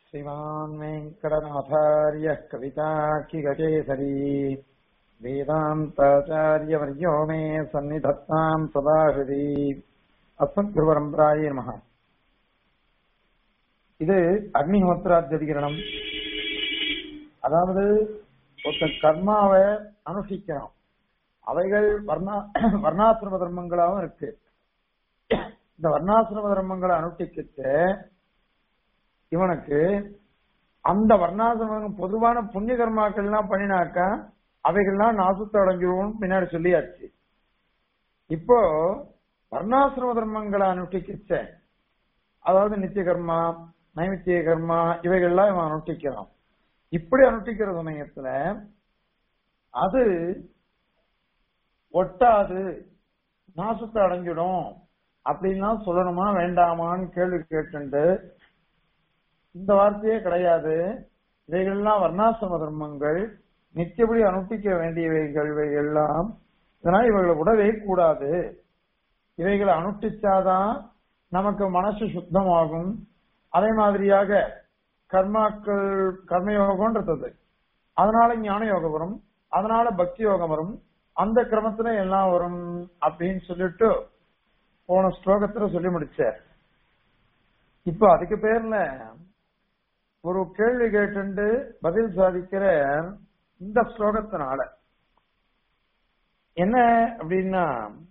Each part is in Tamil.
श्रीमान् वेङ्कटनाथार्यः कविताकिगकेसरी वेदान्ताचार्यवर्यो मे सन्निधत्ताम् सदा हृदि அஸ்மத்குருபரம்பராயே நமக இது அக்னிஹோத்திராத்தியதிகரணம் அதாவது ஒருத்தன் கர்மாவை அனுஷ்டிக்கிறான் அவைகள் வர்ணா வர்ணாசிரம தர்மங்களாகவும் இருக்கு இந்த வர்ணாசிரம தர்மங்களை அனுஷ்டிக்கிட்டு இவனுக்கு அந்த வர்ணாசிரமம் பொதுவான புண்ணிய கர்மாக்கள்லாம் பண்ணினாக்கா அவைகள்லாம் நாசத்தை அடைஞ்சிருவோம் பின்னாடி சொல்லியாச்சு இப்போ வர்ணாசிரம தர்மங்களை அனுஷ்டிக்கிச்ச அதாவது நித்திய கர்மா நைமித்திய கர்மா இவைகள்லாம் இவன் அனுஷ்டிக்கிறான் இப்படி அனுஷ்டிக்கிற சமயத்துல அது ஒட்டாது நாசத்தை அடைஞ்சிடும் அப்படின்லாம் சொல்லணுமா வேண்டாமான்னு கேள்வி கேட்டு இந்த வார்த்தையே கிடையாது இவைகள்லாம் வர்ணாசிரம தர்மங்கள் நித்தியபடி அனுஷ்டிக்க வேண்டியவைகள் இவைகள்லாம் இதனால் இவைகளை விடவே கூடாது இவைகளை அனுஷ்டிச்சாதான் நமக்கு மனசு சுத்தமாகும் அதே மாதிரியாக கர்மாக்கள் கர்மயோகம்ன்றது அதனால ஞான யோகம் வரும் அதனால பக்தி யோகம் வரும் அந்த கிரமத்துல எல்லாம் வரும் அப்படின்னு சொல்லிட்டு போன ஸ்லோகத்துல சொல்லி முடிச்சார் இப்ப அதுக்கு பேர்ல ஒரு கேள்வி கேட்டு பதில் சாதிக்கிற இந்த ஸ்லோகத்தினால என்ன அப்படின்னா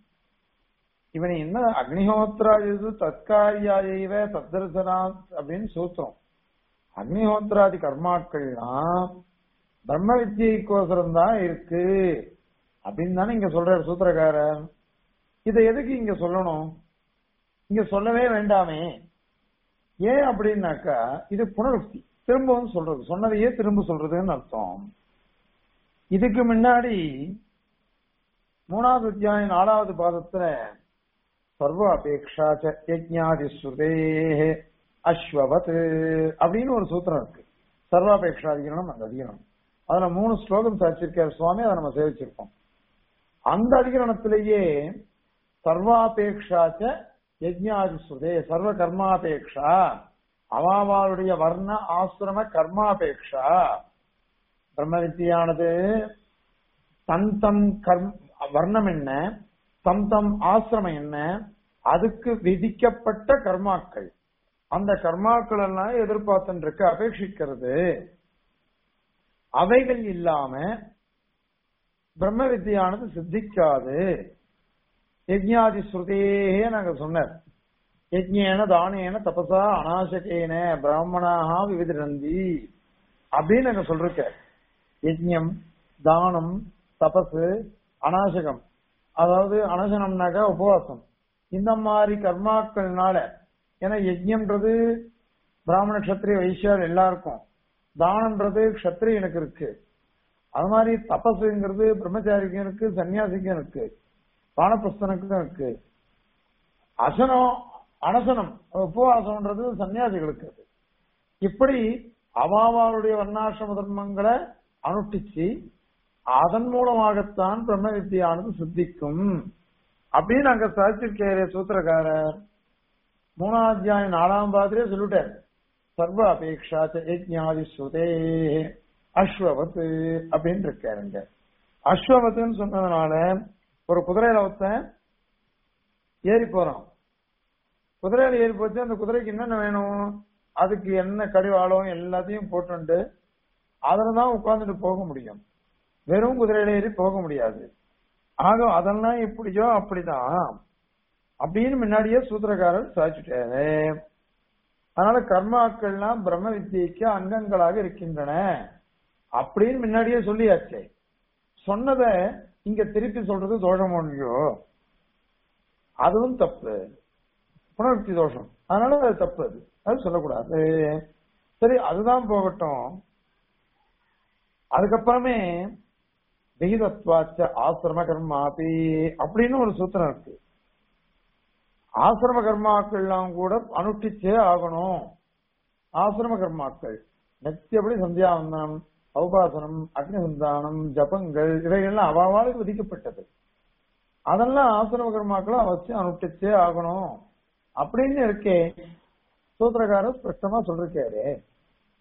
இவன் என்ன அக்னிஹோத்ராயுது தற்காரியாயவ தத்தர்சனாத் அப்படின்னு சூத்திரம் அக்னிஹோத்ராதி கர்மாக்கள்லாம் பிரம்ம வித்தியைக்கோசரம் தான் இருக்கு அப்படின்னு தானே இங்க சொல்றாரு சூத்திரக்காரர் இதை எதுக்கு இங்க சொல்லணும் இங்க சொல்லவே வேண்டாமே ஏன் அப்படின்னாக்கா இது புனருக்தி திரும்பவும் சொல்றது சொன்னதையே திரும்ப சொல்றதுன்னு அர்த்தம் இதுக்கு முன்னாடி மூணாவது அத்தியாயம் நாலாவது பாதத்துல சர்வ அபேக்ஷா யஜ்ஞாதி ஸ்ருதே அஸ்வவத் அப்படின்னு ஒரு சூத்திரம் இருக்கு சர்வாபேக்ஷா அதிகரணம் அந்த அதிகரணம் அதுல மூணு ஸ்லோகம் சாச்சிருக்கார் சுவாமி அதை நம்ம சேவிச்சிருக்கோம் அந்த அதிகரணத்திலேயே சர்வாபேக்ஷாச்ச யஜ்ஞாதி ஸ்ருதே சர்வ கர்மாபேக்ஷா அவாவாளுடைய வர்ண ஆசிரம கர்மாபேக்ஷா பிரம்ம வித்தியானது தன் தம் கர்ம வர்ணம் என்ன தம் தம் ஆசிரமம் என்ன அதுக்கு விதிக்கப்பட்ட கர்மாக்கள் அந்த கர்மாக்கள் எல்லாம் எதிர்பார்த்துட்டு இருக்கு அபேட்சிக்கிறது அவைகள் இல்லாம பிரம்ம வித்தியானது சித்திக்காது யஜ்ஞாதி ஸ்ருதேயே நாங்க சொன்னார் யஜ்ஞேன தானேன தபசா அநாசகேன பிராமணாக விவிதிரந்தி அப்படின்னு நாங்க சொல்றோம் யஜ்ஞம் தானம் தபசு அநாசகம் அதாவது அனசனம்னாக்கா உபவாசம் இந்த மாதிரி கர்மாக்கள்னால ஏன்னா யஜ்யம்ன்றது பிராமண கஷத்திரிய வைசியார் எல்லாருக்கும் தானம்ன்றது கஷத்திரியனுக்கு இருக்கு அது மாதிரி தபசுங்கிறது பிரம்மச்சாரிக்கும் இருக்கு சன்னியாசிக்கும் இருக்கு வானப்பிரஸ்தனுக்கும் இருக்கு அசனம் அனசனம் உபவாசம்ன்றது சன்னியாசிகளுக்கு இப்படி அவாவாளுடைய வர்ணாசிரம தர்மங்களை அனுஷ்டிச்சு அதன் மூலமாகத்தான் பிரம்ம வித்தியானது சித்திக்கும் அப்படின்னு அங்க சாதிச்சிருக்காரு சூத்திரக்காரர் மூணாம் அத்தியாயம் நாலாம் பாதிரே சொல்லிட்டார் சர்வ அபேக்ஷா யஜ்ஞாதி ஸ்ருதே அஸ்வவத் அப்படின்னு இருக்காருங்க அஸ்வவத்துன்னு சொன்னதுனால ஒரு குதிரையில ஒருத்தன் ஏறி போறான் குதிரையில ஏறி போச்சு அந்த குதிரைக்கு என்னென்ன வேணும் அதுக்கு என்ன கடிவாளம் எல்லாத்தையும் போட்டுண்டு அதுல தான் உட்கார்ந்துட்டு போக முடியும் வெறும் குதிரையில ஏறி போக முடியாது ஆக அதெல்லாம் எப்படியோ அப்படிதான் அப்படின்னு முன்னாடியே சூத்திரக்காரர் சாதிச்சுட்டாரு அதனால கர்மாக்கள்லாம் பிரம்ம வித்தியைக்கு அங்கங்களாக இருக்கின்றன அப்படின்னு முன்னாடியே சொல்லியாச்சே சொன்னத இங்க திருப்பி சொல்றது தோஷம் இல்லையோ அதுவும் தப்பு புனருக்தி தோஷம் அதனால அது தப்பு அது அது சொல்லக்கூடாது சரி அதுதான் போகட்டும் அதுக்கப்புறமே விகிதத்வாச்ச ஆசிரம கர்மாபி அப்படின்னு ஒரு சூத்திரம் இருக்கு ஆசிரம கர்மாக்கள்லாம் கூட அனுஷ்டிச்சே ஆகணும் ஆசிரம கர்மாக்கள் நித்தியபடி சந்தியாவந்தனம் ஔபாசனம் அக்னிசந்தானம் ஜபங்கள் இவைகள்லாம் அவாவாளுக்கு விதிக்கப்பட்டது அதெல்லாம் ஆசிரம கர்மாக்களும் அவசியம் அனுஷ்டிச்சே ஆகணும் அப்படின்னு இருக்கே சூத்திரக்காரர் ஸ்பஷ்டமா சொல்லிருக்காரு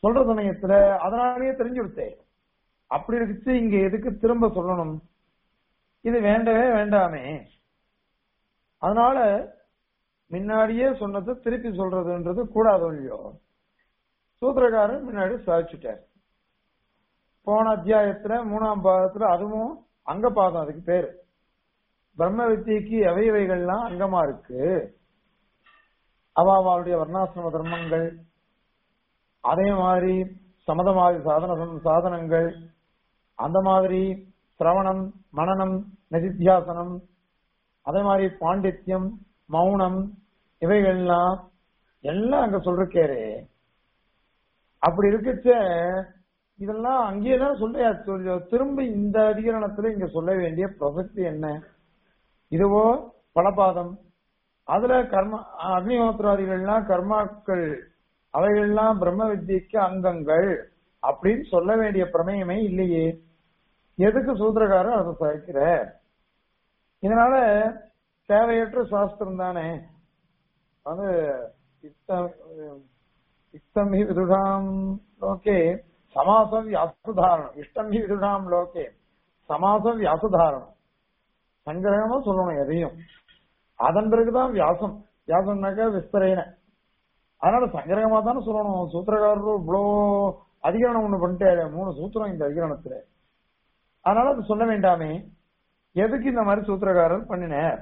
சொல்ற சமயத்துல அதனாலேயே தெரிஞ்சு விட்டேன் அப்படி இருக்குச்சு இங்க எதுக்கு திரும்ப சொல்லணும் இது வேண்டவே வேண்டாமே அதனால முன்னாடியே சொன்னது திருப்பி சொல்றதுன்றது கூடாது இல்லையோ சூத்திரக்காரன் முன்னாடி சாதிச்சுட்டார் போன அத்தியாயத்துல மூணாம் பாதத்துல அதுவும் அங்க பாதம் அதுக்கு பேரு பிரம்ம வித்தியக்கு எவையவைகள்லாம் அங்கமா இருக்கு அவ அவளுடைய வர்ணாசிரம தர்மங்கள் அதே மாதிரி சமதமாதி சாதன சாதனங்கள் அந்த மாதிரி சிரவணம் மனநம் நிதித்தியாசனம் அதே மாதிரி பாண்டித்யம் மௌனம் இவைகள்லாம் எல்லாம் அங்க சொல்றக்கேரே அப்படி இருக்கச்ச இதெல்லாம் அங்கேயே தான் சொல்ல சொல்லி திரும்ப இந்த அதிகரணத்துல இங்க சொல்ல வேண்டிய பிரசக்தி என்ன இதுவோ பலபாதம் அதுல கர்ம அக்னிஹோத்திராதிகள்லாம் கர்மாக்கள் அவைகள்லாம் பிரம்ம வித்தியக்கு அங்கங்கள் அப்படின்னு சொல்ல வேண்டிய பிரமேயமே இல்லையே எதுக்கு சூத்திரக்காரர் அதை சாய்க்கிற இதனால தேவையற்ற சாஸ்திரம் தானே அது இத்தம் இஷ்டம் ஹி விதுஷாம் லோகே சமாச வியாசுதாரணம் இஷ்டம் ஹி விதுஷாம் லோகே சமாச வியாசுதாரணம் சங்கிரகமா சொல்லணும் எதையும் அதன் பிறகுதான் வியாசம் வியாசம்னாக்கா விஸ்தரைன அதனால சங்கிரகமா தானே சொல்லணும் சூத்திரக்காரர் இவ்வளோ அதிகரணம் ஒண்ணு பண்ணிட்டாரு மூணு சூத்திரம் இந்த அதிகரணத்துல அதனால அது சொல்ல வேண்டாமே எதுக்கு இந்த மாதிரி சூத்திரக்காரர் பண்ணினார்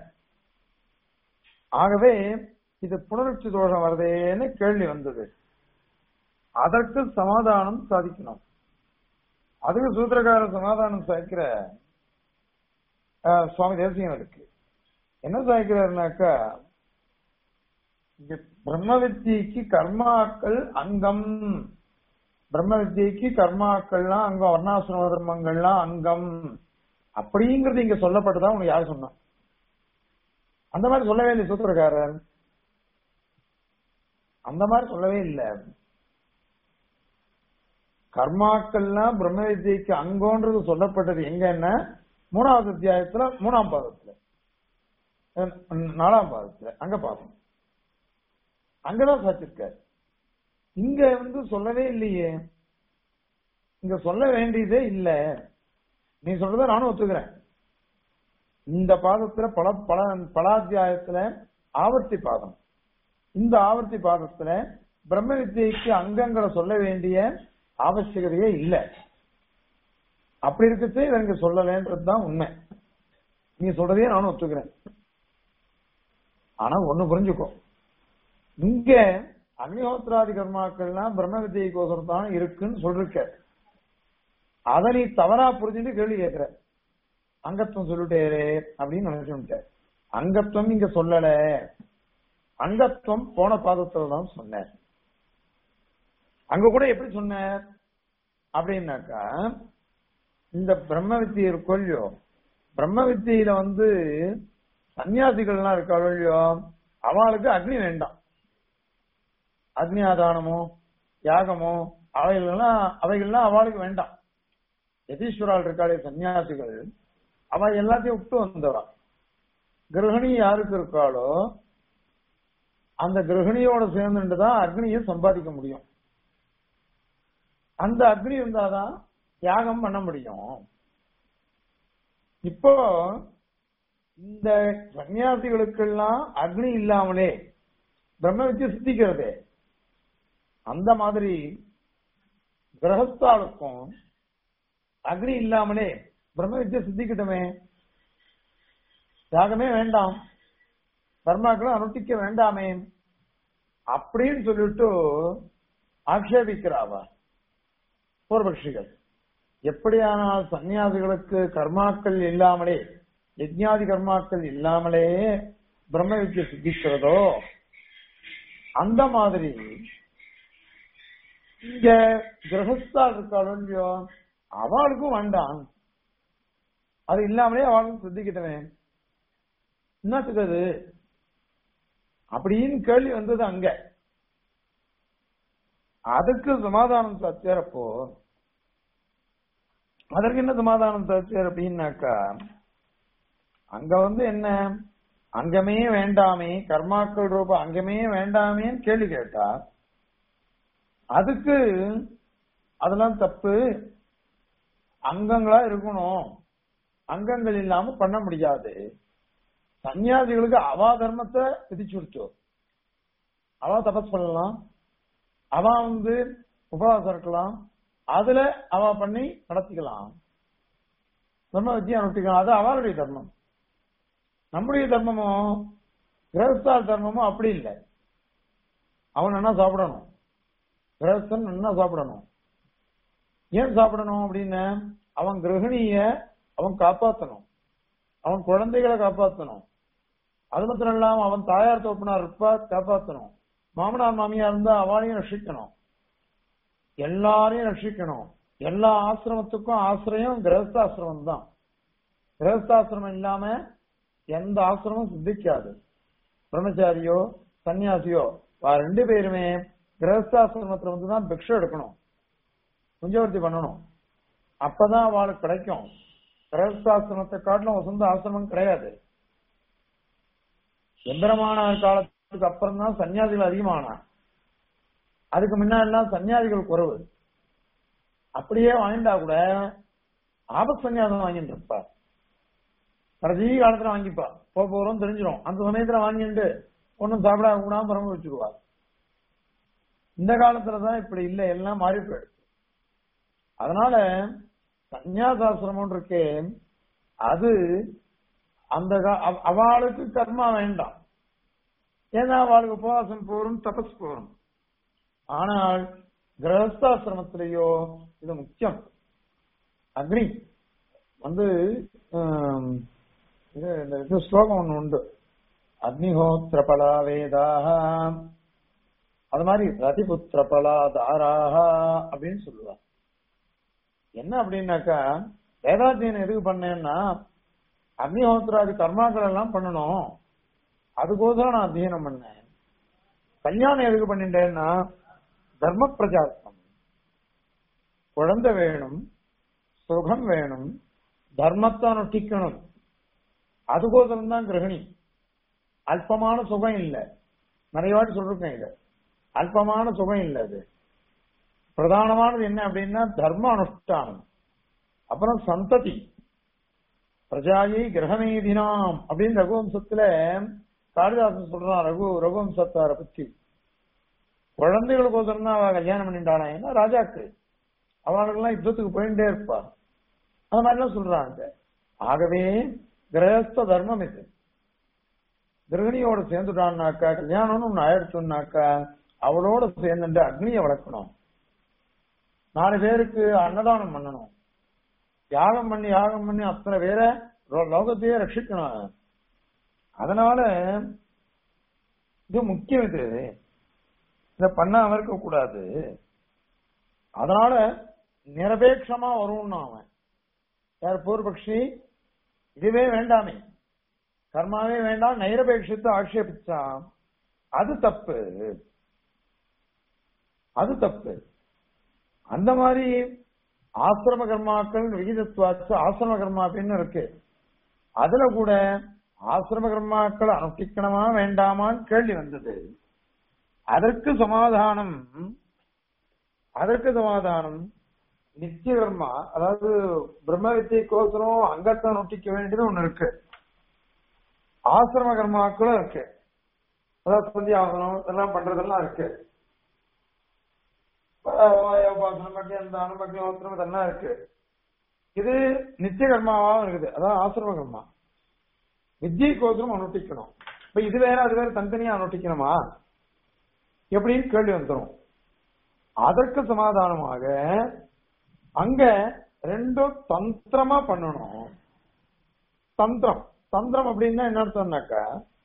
ஆகவே இது புனருட்சி தோஷம் வருதேன்னு கேள்வி வந்தது அதற்கு சமாதானம் சாதிக்கணும் அதுக்கு சூத்திரக்காரர் சமாதானம் சாய்க்கிற சுவாமி தேசியம் இருக்கு என்ன சாய்க்கிறாருனாக்கா இங்க பிரம்ம வித்தியக்கு கர்மாக்கள் அங்கம் பிரம்ம வித்தியக்கு கர்மாக்கள்லாம் அங்கம் வர்ணாசிரம தர்மங்கள்லாம் அங்கம் அப்படிங்கிறது இங்க சொல்லப்பட்டதா உனக்கு யார் சொன்னா அந்த மாதிரி சொல்லவே இல்லை சூத்திரக்காரர் அந்த மாதிரி சொல்லவே இல்லை கர்மாக்கள்லாம் பிரம்ம வித்தியக்கு அங்கோன்றது சொல்லப்பட்டது எங்கன்னா மூணாவது அத்தியாயத்துல மூணாம் பாதத்துல நாலாம் பாதத்துல அங்க பாதம் அங்கதான் சாத்திருக்காரு இங்க வந்து சொல்லவே இல்லையே இங்க சொல்ல வேண்டியதே இல்ல நீ சொல்றத நானும் ஒத்துக்கிறேன் இந்த பாதத்துல பல பல பலாத்தியாயத்துல ஆவர்த்தி பாதம் இந்த ஆவர்த்தி பாதத்துல பிரம்ம வித்தியைக்கு அங்கங்களை சொல்ல வேண்டிய அவசியகதையே இல்ல அப்படி இருக்கச்சே இதை இங்க சொல்லலன்றதுதான் உண்மை நீ சொல்றதையே நானும் ஒத்துக்கிறேன் ஆனா ஒண்ணு புரிஞ்சுக்கோ இங்க அக்னிஹோத்திராதி கர்மாக்கள்லாம் பிரம்ம வித்தியைக்கோசரம் தான் இருக்குன்னு சொல்லிருக்க அதை நீ தவறா புரிஞ்சுட்டு கேள்வி கேட்கிற அங்கத்துவம் சொல்லிட்டேரே அப்படின்னு நினைச்சுட்ட அங்கத்துவம் இங்க சொல்லல அங்கத்துவம் போன பாதத்துல தான் சொன்னார் அங்க கூட எப்படி சொன்னார் அப்படின்னாக்கா இந்த பிரம்ம வித்தியை இருக்கோ இல்லையோ பிரம்ம வித்தியில வந்து சன்னியாசிகள்லாம் இருக்காளோ இல்லையோ அவளுக்கு அக்னி வேண்டாம் அக்னி ஆதானமோ யாகமோ அவைகள்லாம் அவைகள்லாம் அவளுக்கு வேண்டாம் யதீஸ்வரால் இருக்காளே சன்னியாசிகள் அவ எல்லாத்தையும் விட்டு வந்தவா கிரகணி யாருக்கு இருக்காளோ அந்த கிரகணியோட சேர்ந்துட்டு தான் அக்னியை சம்பாதிக்க முடியும் அந்த அக்னி இருந்தாதான் யாகம் பண்ண முடியும் இப்போ இந்த சன்னியாசிகளுக்கெல்லாம் அக்னி இல்லாமலே பிரம்ம வித்தியை சித்திக்கிறதே அந்த மாதிரி கிரகஸ்தாளுக்கும் அக்னி இல்லாமலே பிரம்ம வித்தியை சித்திக்கிட்டமே யாகமே வேண்டாம் கர்மாக்களும் அனுஷ்டிக்க வேண்டாமே அப்படின்னு சொல்லிட்டு ஆக்ஷேபிக்கிறாவா பூர்வபக்ஷிகள் எப்படியானால் சன்னியாசிகளுக்கு கர்மாக்கள் இல்லாமலே யஜ்ஞாதி கர்மாக்கள் இல்லாமலே பிரம்ம வித்தியை சித்திக்கிறதோ அந்த மாதிரி இங்க கிரகஸ்தால் இருக்காளோ இல்லையோ அவளுக்கும் வேண்டாம் அது இல்லாமலே அவளுக்கும் சித்திக்கிட்டவன் என்னத்துக்கு அது அப்படின்னு கேள்வி வந்தது அங்க அதுக்கு சமாதானம் தச்சேரப்போ அதற்கு என்ன சமாதானம் தச்சேர் அப்படின்னாக்கா அங்க வந்து என்ன அங்கமே வேண்டாமே கர்மாக்கள் ரூப அங்கமே வேண்டாமேன்னு கேள்வி கேட்டா அதுக்கு அதெல்லாம் தப்பு அங்கங்களா இருக்கணும் அங்கங்கள் இல்லாம பண்ண முடியாது சன்னியாசிகளுக்கு அவா தர்மத்தை விதிச்சு விட்டோம் அவ தபஸ் பண்ணலாம் அவ வந்து உபவாசம் இருக்கலாம் அதுல அவ பண்ணி நடத்திக்கலாம் தர்ம வித்தியை அனுஷ்டிக்கலாம் அது அவளுடைய தர்மம் நம்முடைய தர்மமோ கிரகஸ்தால் தர்மமோ அப்படி இல்லை அவன் என்ன சாப்பிடணும் கிரகஸ்தன் என்ன சாப்பிடணும் ஏன் சாப்பிடணும் அப்படின்னு அவன் கிரகிணிய அவன் காப்பாத்தணும் அவன் குழந்தைகளை காப்பாத்தணும் அது மாத்திரம் இல்லாம அவன் தாயார் தோப்பினார் இருப்பா காப்பாத்தணும் மாமனார் மாமியா இருந்தா அவளையும் ரட்சிக்கணும் எல்லாரையும் ரட்சிக்கணும் எல்லா ஆசிரமத்துக்கும் ஆசிரியம் கிரகஸ்தாசிரமம் தான் கிரகஸ்தாசிரமம் இல்லாம எந்த ஆசிரமும் சித்திக்காது பிரம்மச்சாரியோ சன்னியாசியோ வா ரெண்டு பேருமே கிரகஸ்தாசிரமத்துல வந்து தான் பிக்ஷை எடுக்கணும் குஞ்சவர்த்தி பண்ணணும் அப்பதான் அவளுக்கு கிடைக்கும் கிரகஸ்தாசிரமத்தை காட்டிலும் வசந்த ஆசிரமம் கிடையாது எந்திரமான காலத்துக்கு அப்புறம் தான் சன்னியாசிகள் அதிகமானா அதுக்கு முன்னாடிலாம் சன்னியாசிகள் குறைவு அப்படியே வாங்கிட்டா கூட ஆபத் சன்னியாசம் வாங்கிட்டு இருப்பா கடைசி காலத்துல வாங்கிப்பா போக போறோம் தெரிஞ்சிடும் அந்த சமயத்துல வாங்கிட்டு ஒன்னும் சாப்பிட கூடாம பரம வச்சுக்குவா இந்த காலத்துலதான் இப்படி இல்ல எல்லாம் மாறி போயிடுச்சு அதனால சந்நியாசாசிரமம் இருக்கே அது அந்த கா- அவ- அவளுக்கு கர்மா வேண்டாம் ஏன்னா அவளுக்கு உபவாசம் போரும் தபஸ் போரும் ஆனால் கிரகஸ்தாசிரமத்திலேயோ இது முக்கியம் அக்னி வந்து ஆம், இது இந்த இது ஸ்லோகம் ஒண்ணு உண்டு அக்னிஹோத்திர பலா வேதாக அது மாதிரி ரதிபுத்திர பலா தாராக அப்படின்னு சொல்லுவா என்ன அப்படின்னாக்கா வேதாத்தியனம் எதுக்கு பண்ணேன்னா அக்னிஹோத்திராதி கர்மாக்கள் எல்லாம் பண்ணணும் அதுக்கோசரம் நான் அத்தியனம் பண்ணேன் கல்யாணம் எதுக்கு பண்ணிட்டேன்னா தர்ம பிரஜாசம் குழந்தை வேணும் சுகம் வேணும் தர்மத்தை அனுஷ்டிக்கணும் அதுக்கோசரம் தான் கிரகிணி அல்பமான சுகம் இல்ல நிறைய வாட்டி சொல்லிருக்கேன் இது அல்பமான சுகம் இல்ல அது பிரதானமானது என்ன அப்படின்னா தர்ம அனுஷ்டானம் அப்புறம் சந்ததி பிரஜாயை கிரகமேதினாம் அப்படின்னு ரகுவம்சத்துல காளிதாசன் சொல்றான் ரகு ரகுவம்சத்தார பத்தி குழந்தைகளுக்கோசரம் தான் அவ கல்யாணம் பண்ணிட்டானா ஏன்னா ராஜாக்கு அவளுக்கெல்லாம் யுத்தத்துக்கு போயிட்டே இருப்பா அந்த மாதிரிலாம் சொல்றாங்க ஆகவே கிரகஸ்த தர்மம் இது கிரகணியோட சேர்ந்துட்டான்னாக்கா கல்யாணம்னு ஒண்ணு ஆயிடுச்சுன்னாக்கா அவளோட சேர்ந்துட்டு அக்னியை வளர்க்கணும் நாலு பேருக்கு அன்னதானம் பண்ணணும் யாகம் பண்ணி யாகம் பண்ணி அத்தனை பேரை லோ- லோகத்தையே ரட்சிக்கணும் அதனால இது முக்கியம் இது இத பண்ணாம இருக்க கூடாது அதனால நிரபேட்சமா வரும்னா அவன் யார் பூர்வபக்ஷி இதுவே வேண்டாமே கர்மாவே வேண்டாம் நைரபேட்சத்தை ஆட்சேபிச்சான் அது தப்பு அது தப்பு அந்த மாதிரி ஆசிரம கர்மாக்கள் விகிதத்துவாச்சு ஆசிரம கர்மா அப்படின்னு இருக்கு அதுல கூட ஆசிரம கர்மாக்கள் அனுஷ்டிக்கணுமா வேண்டாமான்னு கேள்வி வந்தது அதற்கு சமாதானம் அதற்கு சமாதானம் நித்திய கர்மா அதாவது பிரம்ம வித்தியக்கோசரம் அங்கத்தை அனுஷ்டிக்க வேண்டியது ஒண்ணு இருக்கு ஆசிரம கர்மாக்களும் இருக்கு அதாவது சந்தியாவசனம் இதெல்லாம் பண்றதெல்லாம் இருக்கு உபாசனம் பட்டியம் தானம் பக்தியோத்திரம் இதெல்லாம் இருக்கு இது நித்திய கர்மாவாகவும் இருக்குது அதான் ஆசிரம கர்மா வித்தியக்கோசரம் அனுஷ்டிக்கணும் இப்ப இது வேற அது வேற தனித்தனியா அனுஷ்டிக்கணுமா எப்படின்னு கேள்வி வந்துடும் அதற்கு சமாதானமாக அங்க ரெண்டும் தந்திரமா பண்ணணும் தந்திரம் தந்திரம் அப்படின்னா என்ன அர்த்தம்னாக்கா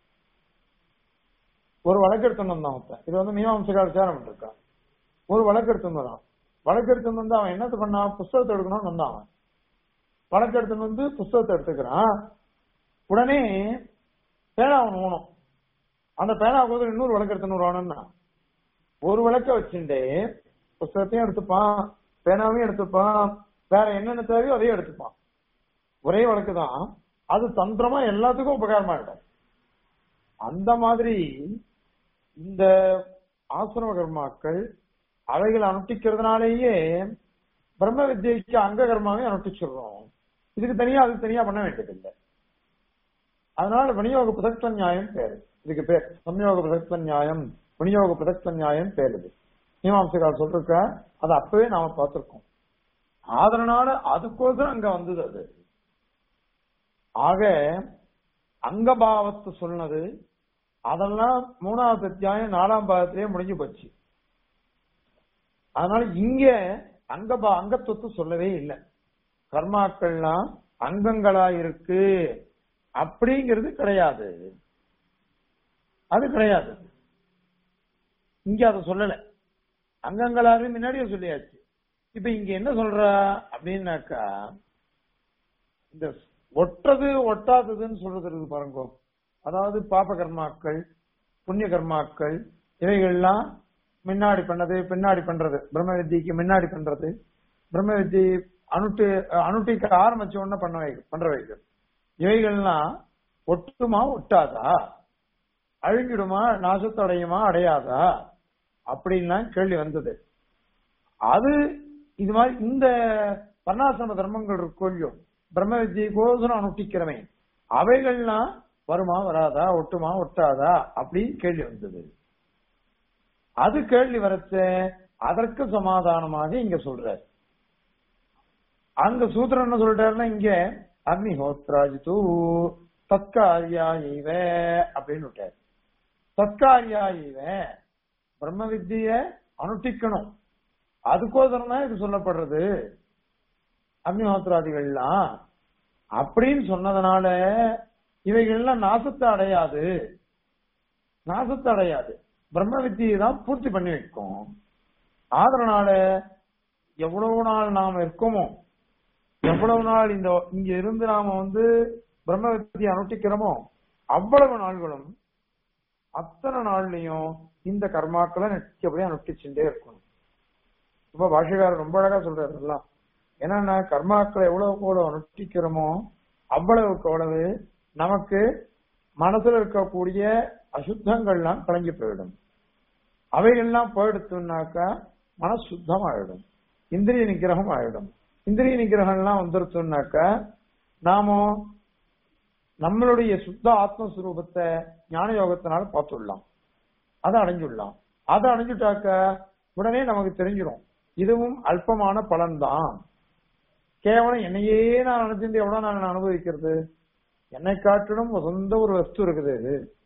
ஒரு வழக்கு எடுத்துன்னு வந்தான் ஒருத்தன் இது வந்து மீமாம்சகார விசாரம் பண்ணிருக்கான் ஒரு வழக்கு எடுத்துன்னு வரான் வழக்கு எடுத்துன்னு வந்து அவன் என்னத்து பண்ணான் புஸ்தகத்தை எடுக்கணும்னு வந்தான் அவன் வழக்கு எடுத்துன்னு வந்து புஸ்தகத்தை எடுத்துக்கிறான் உடனே பேனா அவன் ஊனும் அந்த பேனா கூட இன்னொரு வழக்கு எடுத்துன்னு வருவானுன்னா ஒரு விளக்க வச்சுட்டு புஸ்தகத்தையும் எடுத்துப்பான் பேனாவையும் எடுத்துப்பான் வேற என்னென்ன தேவையோ அதையும் எடுத்துப்பான் ஒரே வழக்கு தான் அது தந்திரமா எல்லாத்துக்கும் உபகாரமா இருக்கும் அந்த மாதிரி இந்த ஆசிரம கர்மாக்கள் அவைகளை அனுஷ்டிக்கிறதுனாலேயே பிரம்ம வித்யைக்கு அங்க கர்மாவே அனுஷ்டிச்சிடுறோம் இதுக்கு தனியா அதுக்கு தனியா பண்ண வேண்டியதில்லை அதனால விநியோக பிரதக்த நியாயம் பேரு இதுக்கு பேர் சம்யோக பிரதக்த நியாயம் விநியோக பிரதக்த நியாயம் பேர் இது மீமாம்சகால் சொல்லிருக்க அது அப்பவே நாம பார்த்திருக்கோம் அதனால அதுக்கோசரம் அங்க வந்தது அது ஆக அங்கபாவத்தை சொன்னது அதெல்லாம் மூணாவது அத்தியாயம் நாலாம் பாகத்திலேயே முடிஞ்சு போச்சு அதனால இங்க அங்கபா அங்கத்துவத்தை சொல்லவே இல்லை கர்மாக்கள்லாம் அங்கங்களா இருக்கு அப்படிங்கிறது கிடையாது அது கிடையாது இங்க அதை சொல்லல அங்கங்களாரு முன்னாடியே சொல்லியாச்சு இப்ப இங்க என்ன சொல்றா அப்படின்னாக்கா இந்த ஒட்டுறது ஒட்டாததுன்னு சொல்றது இருக்கு பாருங்க அதாவது பாப கர்மாக்கள் புண்ணிய கர்மாக்கள் இவைகள்லாம் முன்னாடி பண்ணது பின்னாடி பண்றது பிரம்ம வித்தியக்கு முன்னாடி பண்றது பிரம்ம வித்தி அனுட்டு அனுட்டிக்க ஆரம்பிச்ச உடனே பண்ண வை பண்றவைகள் இவைகள்லாம் ஒட்டுமா ஒட்டாதா அழுங்கிடுமா நாசத்தை அடையுமா அடையாதா அப்படின்லாம் கேள்வி வந்தது அது இது மாதிரி இந்த வர்ணாசிரம தர்மங்கள் இருக்கோ இல்லையோ பிரம்ம வித்தியை கோசனம் அனுஷ்டிக்கிறவன் அவைகள்லாம் வருமா வராதா ஒட்டுமா ஒட்டாதா அப்படின்னு கேள்வி வந்தது அது கேள்வி வரச்ச அதற்கு சமாதானமாக இங்க சொல்ற அங்க சூத்திரம் என்ன சொல்றாருன்னா இங்க அக்னிஹோத்ராஜ் தூ தற்காரியா இவ அப்படின்னு விட்டார் தற்காரியா இவ பிரம்ம வித்திய அனுஷ்டிக்கணும் அதுக்கோசரம் தான் இது சொல்லப்படுறது அக்னிஹோத்ராதிகள்லாம் அப்படின்னு சொன்னதுனால இவைகள்லாம் நாசத்தை அடையாது நாசத்தை அடையாது பிரம்ம வித்தியை தான் பூர்த்தி பண்ணி வைக்கும் அதனால எவ்வளவு நாள் நாம இருக்கோமோ எவ்வளவு நாள் இந்த இங்க இருந்து நாம வந்து பிரம்ம வித்தியை அனுஷ்டிக்கிறோமோ அவ்வளவு நாள்களும் அத்தனை நாள்லயும் இந்த கர்மாக்களை நிச்சயப்படி அனுஷ்டிச்சுட்டே இருக்கணும் இப்ப பாஷகாரர் ரொம்ப அழகா சொல்றாரு எல்லாம் என்னன்னா கர்மாக்களை எவ்வளவுக்கு எவ்வளவு அனுஷ்டிக்கிறோமோ அவ்வளவுக்கு அவ்வளவு நமக்கு மனசுல இருக்கக்கூடிய அசுத்தங்கள்லாம் கலங்கி போயிடும் அவைகள்லாம் போயிடுத்துனாக்கா மனசு சுத்தமாயிடும் இந்திரிய நிகிரகம் ஆயிடும் இந்திரிய நிகிரகம்லாம் வந்துருச்சுனாக்கா நாம நம்மளுடைய சுத்த ஆத்மஸ்வரூபத்தை ஞான யோகத்தினால பார்த்துடலாம் அதை அடைஞ்சுடலாம் அதை அடைஞ்சுட்டாக்க உடனே நமக்கு தெரிஞ்சிடும் இதுவும் அல்பமான பலன்தான் கேவலம் என்னையே நான் நினைச்சிருந்து எவ்வளவு நான் அனுபவிக்கிறது என்னை காட்டிலும் சொந்த ஒரு வஸ்து இருக்குது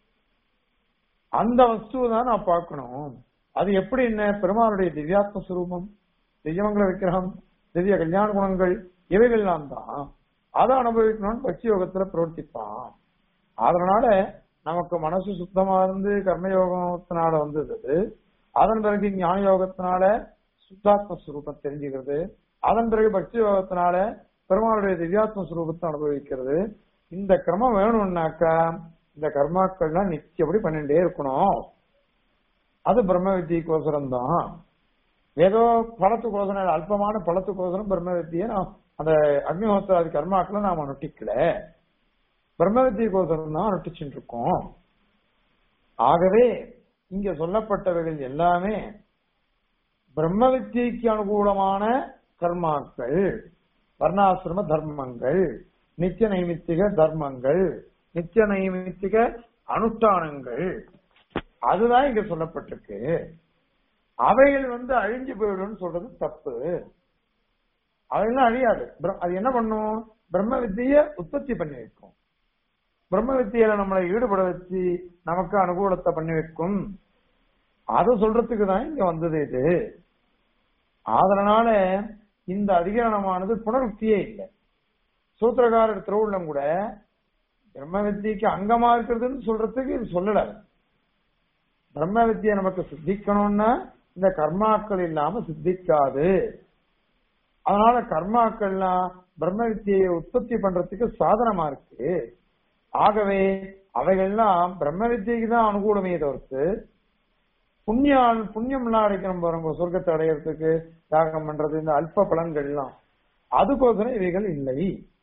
அந்த வஸ்துவை தான் நான் பார்க்கணும் அது எப்படி என்ன பெருமானுடைய திவ்யாத்ம சுரூபம் திவ்யமங்கல விக்கிரகம் திவ்ய கல்யாண குணங்கள் இவைகள்லாம் தான் அதை அனுபவிக்கணும்னு பக்தி யோகத்துல பிரவர்த்திப்பான் அதனால நமக்கு மனசு சுத்தமா இருந்து கர்மயோகத்தினால வந்தது அதன் பிறகு ஞான யோகத்தினால சுத்தாத்ம சுரூபம் தெரிஞ்சுக்கிறது அதன் பிறகு பக்தி யோகத்தினால பெருமாளுடைய திவ்யாத்ம சுரூபத்தை அனுபவிக்கிறது இந்த கிரமம் வேணும்னாக்கா இந்த கர்மாக்கள்லாம் நிச்சயப்படி பண்ணிட்டே இருக்கணும் அது பிரம்ம வித்தியக்கோசரம் தான் ஏதோ பழத்துக்கோசரம் அல்பமான பழத்துக்கோசரம் பிரம்ம வித்தியை நான் அந்த அக்னிஹோத்திராதி கர்மாக்களை நாம் அனுஷ்டிக்கல பிரம்ம வித்தியக்கோசரம் தான் அனுஷ்டிச்சுட்டு இருக்கோம் ஆகவே இங்க சொல்லப்பட்டவைகள் எல்லாமே பிரம்ம வித்தியைக்கு அனுகூலமான கர்மாக்கள் வர்ணாசிரம தர்மங்கள் நித்திய நைமித்திக தர்மங்கள் நித்திய நைமித்திக அனுஷ்டானங்கள் அதுதான் இங்க சொல்லப்பட்டிருக்கு அவைகள் வந்து அழிஞ்சு போயிடும் சொல்றது தப்பு அவையெல்லாம் அழியாது அது என்ன பண்ணும் பிரம்ம வித்திய உற்பத்தி பண்ணி வைக்கும் பிரம்ம வித்தியில நம்மளை ஈடுபட வச்சு நமக்கு அனுகூலத்தை பண்ணி வைக்கும் அதை சொல்றதுக்கு தான் இங்க வந்தது இது அதனால இந்த அதிகரணமானது புனருக்தியே இல்லை சூத்திரகாரர் திருவுள்ளம் கூட பிரம்ம வித்தியக்கு அங்கமா இருக்கிறதுன்னு சொல்றதுக்கு இது சொல்லல பிரம்ம வித்தியை நமக்கு சித்திக்கணும்னா இந்த கர்மாக்கள் இல்லாம சித்திக்காது அதனால கர்மாக்கள்லாம் பிரம்ம வித்தியை உற்பத்தி பண்றதுக்கு சாதனமா இருக்கு ஆகவே அவைகள்லாம் பிரம்ம வித்தியைக்கு தான் அனுகூலமே தவிர்த்து புண்ணியம் புண்ணியம்லாம் அடைக்கணும் பாருங்க சொர்க்கத்தை அடையறதுக்கு தியாகம் பண்றது இந்த அல்ப பலன்கள்லாம் அதுக்கோசரம் இவைகள் இல்லை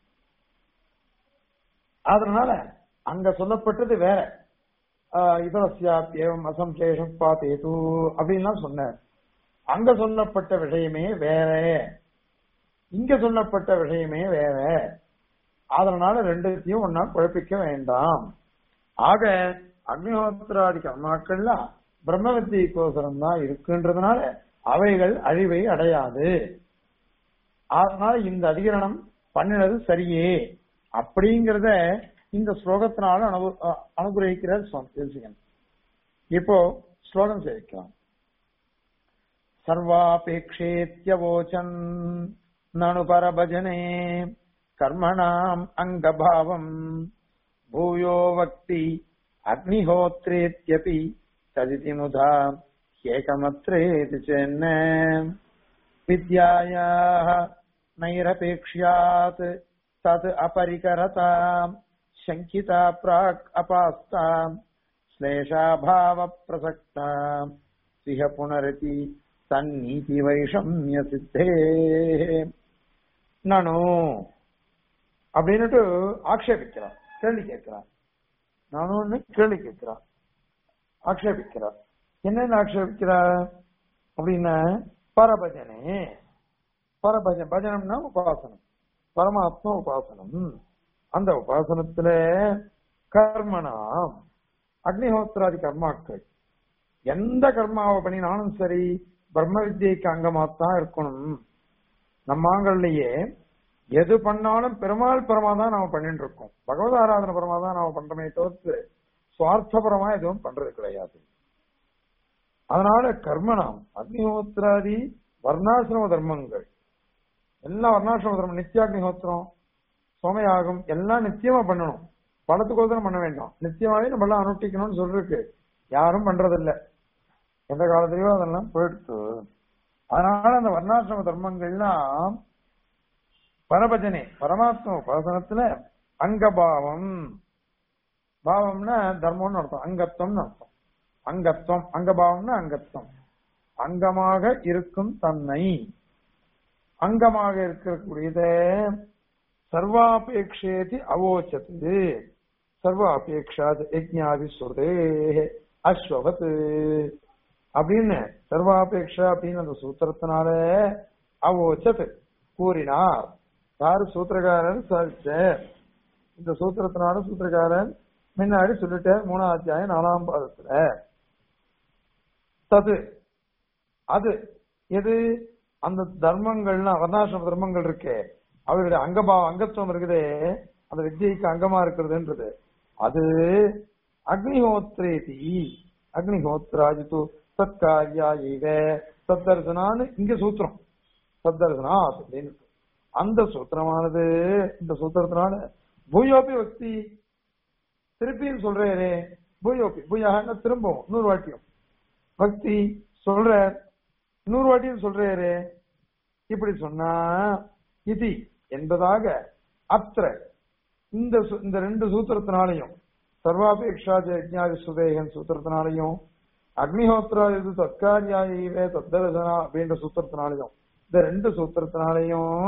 அதனால அங்க சொல்லப்பட்டது வேற இதரஸ்யாப்யம் அசம்சேஷம் பாத்தேது அப்படின்லாம் சொன்னார் அங்க சொல்லப்பட்ட விஷயமே வேற இங்க சொல்லப்பட்ட விஷயமே வேற அதனால ரெண்டுத்தையும் ஒன்னா குழப்பிக்க வேண்டாம் ஆக அக்னிஹோத்திராதி கர்மாக்கள்லாம் பிரம்ம வித்தியக்கோசரம் தான் இருக்குன்றதுனால அவைகள் அழிவை அடையாது அதனால இந்த அதிகரணம் பண்ணினது சரியே அப்படிங்கறத இந்த ஸ்லோகத்தினால அனு அனுகிரகிக்கிறார் சுவாமி தேசிகன் இப்போ ஸ்லோகம் சேவிக்கலாம் சர்வாபேட்சேத்யவோச்சன் நனு பரபஜனே கர்மணாம் அங்கபாவம் பூயோ வக்தி அக்னிஹோத்ரேத்யபி ததிதி முதா ஏகமத்ரேதி சென்ன विद्यायाः नैरपेक्ष्यात् तत् अपरिकरताम् शङ्किता प्राक् अपास्ताम् श्लेषाभावप्रसक्ताम् सिह पुनरति தன்னீதிவைஷம்யசித்தேः நானு அப்படின்னுட்டு ஆக்ஷேபிக்கிறான் கேள்வி கேட்கிறான் நானும் கேள்வி கேட்கிறான் ஆக்ஷேபிக்கிறார் என்னென்ன ஆக்ஷேபிக்கிறா அப்படின்னா பரபஜனே பரபஜ பஜனம்னா உபாசனம் பரமாத்ம உபாசனம் அந்த உபாசனத்துல கர்மனாம் அக்னிஹோத்திராதி கர்மாக்கள் எந்த கர்மாவை பண்ணினாலும் சரி பிரம்ம வித்யைக்கு அங்கமாத்தான் இருக்கணும் நம்ம ஆங்கள்லயே எது பண்ணாலும் பெருமாள் பரமா தான் நாம பண்ணிட்டு இருக்கோம் பகவத் ஆராதனை பரமா தான் நாம பண்றோமே தவிர்த்து சுவார்த்தபரமா எதுவும் பண்றது கிடையாது அதனால கர்மனாம் அக்னிஹோத்திராதி வர்ணாசிரம தர்மங்கள் எல்லாம் வர்ணாசிரம தர்மம் நித்தியாக்னிஹோத்திரம் சோமயாகம் எல்லாம் நிச்சயமா பண்ணணும் பலத்துக்கோசரம் பண்ண வேண்டாம் நிச்சயமாவே நம்ம எல்லாம் அனுஷ்டிக்கணும்னு சொல்லிருக்கு யாரும் பண்றதில்ல எந்த காலத்திலயோ அதெல்லாம் போயிடுச்சு அதனால அந்த வர்ணாசிரம தர்மங்கள்லாம் பரபஜனே பரமாத்ம உபாசனத்துல அங்கபாவம் பாவம்னா தர்மம்னு அர்த்தம் அங்கத்துவம்னு அர்த்தம் அங்கத்துவம் அங்கபாவம்னா அங்கத்துவம் அங்கமாக இருக்கும் தன்மை அங்கமாக இருக்கக்கூடியத சர்வாபேட்சேதி அவோச்சது சர்வாபேட்சாது யஜ்ஞாதி சுரதே அஸ்வவத் அப்படின்னு சர்வாபேட்சா அப்படின்னு அந்த சூத்திரத்தினால அவோச்சத் கூறினார் யாரு சூத்திரக்காரன் சாதிச்ச இந்த சூத்திரத்தினால சூத்திரக்காரன் முன்னாடி சொல்லிட்டார் மூணாம் அத்தியாயம் நாலாம் பாதத்துல தது அது எது அந்த தர்மங்கள்லாம் வர்ணாசிரம தர்மங்கள் இருக்கே அவருடைய அங்கபாவம் அங்கத்துவம் இருக்குதே அந்த வித்யைக்கு அங்கமா இருக்கிறதுன்றது அது அக்னிஹோத்ரேதி அக்னிஹோத்ராஜித்து சத்காரியா இவ சத்தர்சனான்னு இங்க சூத்திரம் சத்தர்சனா அப்படின்னு அந்த சூத்திரமானது இந்த சூத்திரத்தினால பூயோபி வக்தி திருப்பியும் சொல்றேரே பூயோபி பூயாகன்னா திரும்பவும் நூறு வாட்டியும் பக்தி சொல்ற நூறு வாட்டியும் சொல்றாரு இப்படி சொன்னா இதி என்பதாக அத்திர இந்த சு- இந்த ரெண்டு சூத்திரத்தினாலையும் சர்வாபேக்ஷா யஜ்ஞாதி சுதேகன் சூத்திரத்தினாலையும் அக்னிஹோத்ரா இது தற்காரியாயிவே தத்தரசனா அப்படின்ற சூத்திரத்தினாலையும் இந்த ரெண்டு சூத்திரத்தினாலையும்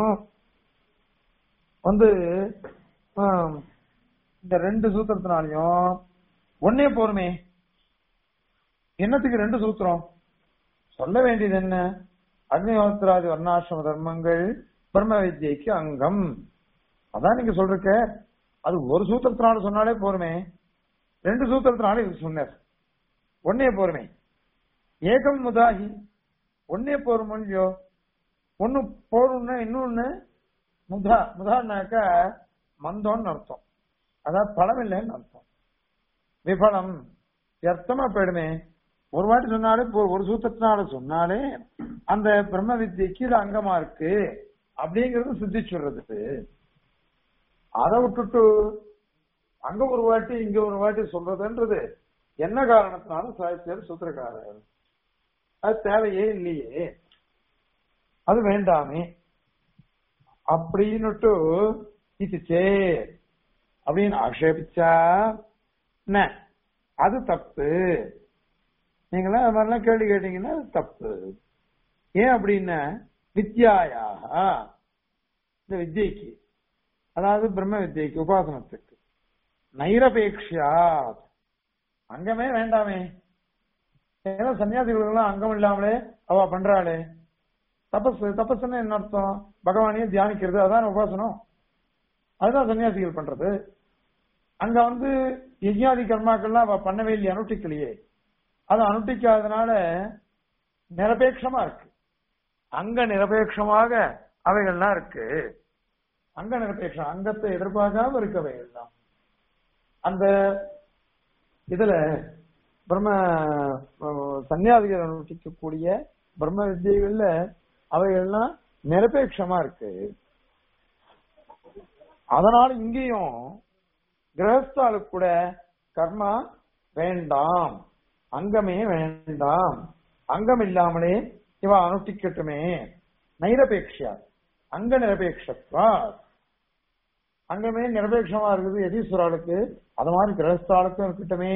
வந்து ஆம், இந்த ரெண்டு சூத்திரத்தினாலையும் ஒன்னே போருமே என்னத்துக்கு ரெண்டு சூத்திரம் சொல்ல வேண்டியது என்ன அக்னிஹோத்திராதி வர்ணாசிரம தர்மங்கள் பிரம்ம வித்யைக்கு அங்கம் அதான் நீங்க சொல்றீங்க அது ஒரு சூத்திரத்தினால சொன்னாலே போருமே ரெண்டு சூத்திரத்தினால இது சொன்னார் ஒன்னே போருமே ஏகம் முதாகி ஒன்னே போரும் இல்லையோ ஒண்ணு போரும்னா இன்னொன்னு முதா முதான்னாக்கா மந்தோன்னு அர்த்தம் அதாவது பலம் இல்லைன்னு அர்த்தம் விபலம் வியர்த்தமா போயிடுமே ஒரு வாட்டி சொன்னாலே போ- ஒரு சூத்திரத்தினால சொன்னாலே அந்த பிரம்ம வித்தியக்கு இது அங்கமா இருக்கு அப்படிங்கறது சித்திச்சுடுறது அதை விட்டுட்டு அங்க ஒரு வாட்டி இங்க ஒரு வாட்டி சொல்றதுன்றது என்ன காரணத்தினாலும் சாய்ச்சியர் சூத்திரக்காரர் அது தேவையே இல்லையே அது வேண்டாமே அப்படின்னுட்டு இது சே அப்படின்னு ஆக்ஷேபிச்சா என்ன அது தப்பு நீங்களாம் அது மாதிரிலாம் கேள்வி கேட்டீங்கன்னா அது தப்பு ஏன் அப்படின்னா வித்யாயா இந்த வித்யைக்கு அதாவது பிரம்ம வித்யைக்கு உபாசனத்துக்கு நைரபேக்ஷா அங்கமே வேண்டாமே ஏன்னா சன்னியாசிகளுக்கெல்லாம் அங்கம் இல்லாமலே அவ பண்றாளே தபஸ் தபஸ்ன்னு என்ன அர்த்தம் பகவானையே தியானிக்கிறது அதான் உபாசனம் அதுதான் சன்னியாசிகள் பண்றது அங்க வந்து யஜ்ஞாதி கர்மாக்கள்லாம் அவ பண்ணவே இல்லையே அனுஷ்டிக்கலையே அது அனுஷ்டிக்காதனால நிரபேட்சமா இருக்கு அங்க நிரபேட்சமாக அவைகள்லாம் இருக்கு அங்க நிரபேட்சம் அங்கத்தை எதிர்பார்க்காம இருக்கு அவைகள்லாம் அந்த இதுல பிரம்ம அஹ், சன்னியாசிகள் அனுஷ்டிக்கக்கூடிய பிரம்ம வித்தியைகள்ல அவைகள்லாம் நிரபேட்சமா இருக்கு அதனால இங்கேயும் கிரகஸ்தாளுக்கு கூட கர்மா வேண்டாம் அங்கமே வேண்டாம் அங்கம் இல்லாமலே இவ அனுஷ்டிக்கட்டுமே நைரபேக்ஷா அங்க நிரபேட்சத்வா அங்கமே நிரபேட்சமா இருக்குது யதீஸ்வராளுக்கு அது மாதிரி கிரகஸ்தாளுக்கும் இருக்கட்டுமே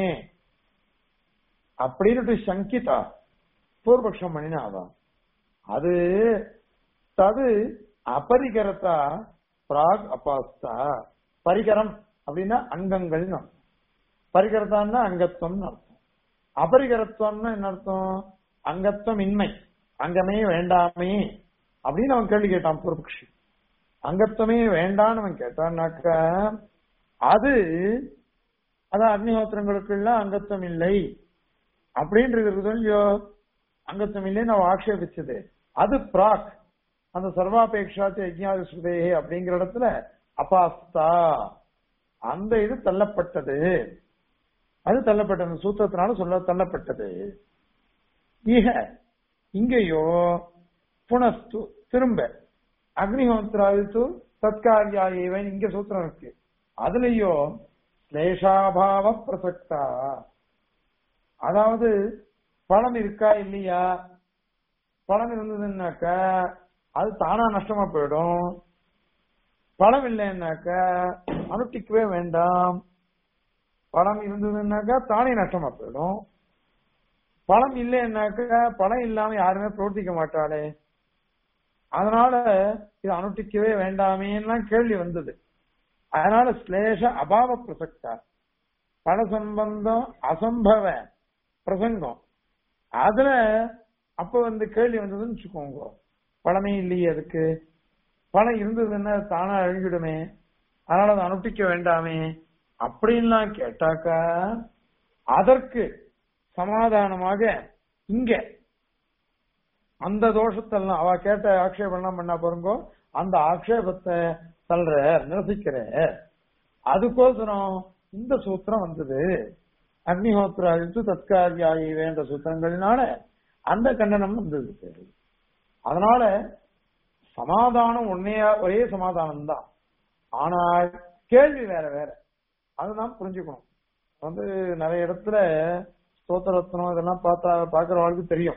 அப்படின்னு சங்கிதா பூர்வபக்ஷம் பண்ணினாதான் அது தது அபரிகரத்தா பிராக் அபாஸ்தா பரிகரம் அப்படின்னா அங்கங்கள்னு அர்த்தம் பரிகரத்தான்னா அங்கத்துவம்னு அர்த்தம் அபரிகரத்துவம்னா என்ன அர்த்தம் அங்கத்துவம் இன்மை அங்கமே வேண்டாமே அப்படின்னு அவன் கேள்வி கேட்டான் பூர்வபக்ஷி அங்கத்துவமே வேண்டான்னு அவன் கேட்டான்னாக்க அது அதான் அக்னிஹோத்திரங்களுக்கு எல்லாம் அங்கத்துவம் இல்லை அப்படின்றது இருக்குது இல்லையோ அங்கத்துவம் இல்லைன்னு அவன் ஆக்ஷேபிச்சது அது பிராக் அந்த சர்வாபேக்ஷாத்து யஜ்ஞாதி சுதேகே அப்படிங்கிற இடத்துல அபாஸ்தா அந்த இது தள்ளப்பட்டது அது தள்ளப்பட்டது அந்த சூத்திரத்தினால சொல்ல தள்ளப்பட்டது ஈக இங்கேயோ புனஸ்து திரும்ப அக்னிஹோத்திராதித்து தற்காரியாயவன் இங்க சூத்திரம் இருக்கு அதுலயோ ஸ்லேஷாபாவ பிரசக்தா அதாவது பணம் இருக்கா இல்லையா பணம் இருந்ததுன்னாக்க அது தானா நஷ்டமா போயிடும் பணம் இல்லைன்னாக்க அனுஷ்டிக்கவே வேண்டாம் பணம் இருந்ததுன்னாக்கா தானே நஷ்டமா போயிடும் பணம் இல்லைன்னாக்க பணம் இல்லாம யாருமே பிரவர்த்திக்க மாட்டாளே அதனால இது அனுஷ்டிக்கவே வேண்டாமேன்னு கேள்வி வந்தது அதனால ஸ்லேஷ அபாவ பிரசக்தா பண சம்பந்தம் அசம்பவ பிரசங்கம் அதுல அப்ப வந்து கேள்வி வந்ததுன்னு வச்சுக்கோங்க பணமே இல்லையே அதுக்கு பணம் இருந்ததுன்னா அது தானா அழிஞ்சிடுமே அதனால அதை அனுஷ்டிக்க வேண்டாமே அப்படின்லாம் கேட்டாக்கா அதற்கு சமாதானமாக இங்க அந்த தோஷத்தெல்லாம் அவ கேட்ட ஆக்ஷேபம்லாம் பண்ணா பாருங்க அந்த ஆக்ஷேபத்தை தள்ளுற நிரசிக்கிற அதுக்கோசரம் இந்த சூத்திரம் வந்தது அக்னிஹோத்திராதித்து தற்காரியாயி வேண்ட சூத்திரங்களினால அந்த கண்டனம் வந்தது அதனால சமாதானம் ஒன்னே ஒரே சமாதானம் தான் ஆனால் கேள்வி வேற வேற அதுதான் புரிஞ்சுக்கணும் வந்து நிறைய இடத்துல ஸ்தோத்திரத்னம் இதெல்லாம் பார்த்தா பாக்குறவங்களுக்கு தெரியும்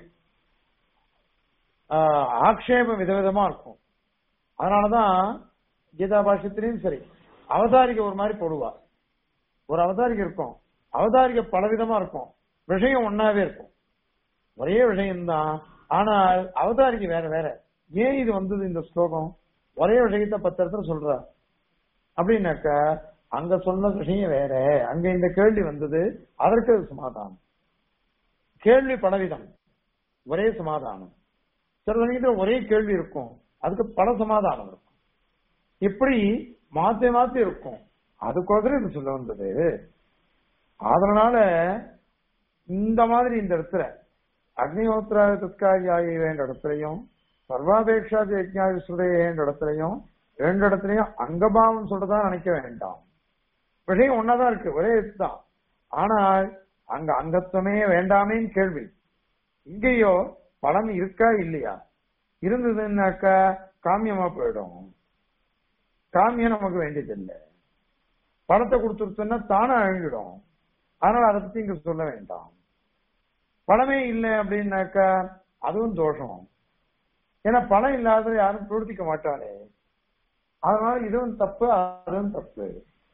ஆஹ் ஆக்ஷேபம் விதவிதமா இருக்கும் அதனாலதான் கீதா பாஷ்யத்திலையும் சரி அவதாரிகை ஒரு மாதிரி போடுவா ஒரு அவதாரிகை இருக்கும் அவதாரிகை பலவிதமா இருக்கும் விஷயம் ஒன்னாவே இருக்கும் ஒரே விஷயம்தான் ஆனால் அவதாரிகை வேற வேற ஏன் இது வந்தது இந்த ஸ்லோகம் ஒரே விஷயத்த பத்து இடத்துல சொல்றா அப்படின்னாக்க அங்க சொன்ன விஷயம் வேற அங்க இந்த கேள்வி வந்தது அதற்கு அது சமாதானம் கேள்வி பலவிதம் ஒரே சமாதானம் சில சமயத்துல ஒரே கேள்வி இருக்கும் அதுக்கு பல சமாதானம் இருக்கும் இப்படி மாத்தி மாத்தி இருக்கும் அதுக்கோசரம் இது சொல்ல வந்தது அதனால இந்த மாதிரி இந்த இடத்துல அக்னிஹோத்திர தற்காரியாகி வேண்ட இடத்துலையும் சர்வாபேட்சா யஜ்ஞாதி சுதையன்ற இடத்துலையும் ரெண்டு இடத்துலையும் அங்கபாவம் சொல்றதா நினைக்க வேண்டாம் விஷயம் ஒன்னாதான் இருக்கு ஒரே இதுதான் ஆனால் அங்க அங்கத்துவமே வேண்டாமேன்னு கேள்வி இங்கேயோ பலன் இருக்கா இல்லையா இருந்ததுன்னாக்கா காமியமா போயிடும் காமியம் நமக்கு வேண்டியதில்லை பணத்தை கொடுத்துருச்சுன்னா தானே அழிஞ்சிடும் அதனால அதை பத்தி இங்க சொல்ல வேண்டாம் பணமே இல்லை அப்படின்னாக்கா அதுவும் தோஷம் ஏன்னா பணம் இல்லாத யாரும் பிரவர்த்திக்க மாட்டாளே அதனால இதுவும் தப்பு அதுவும் தப்பு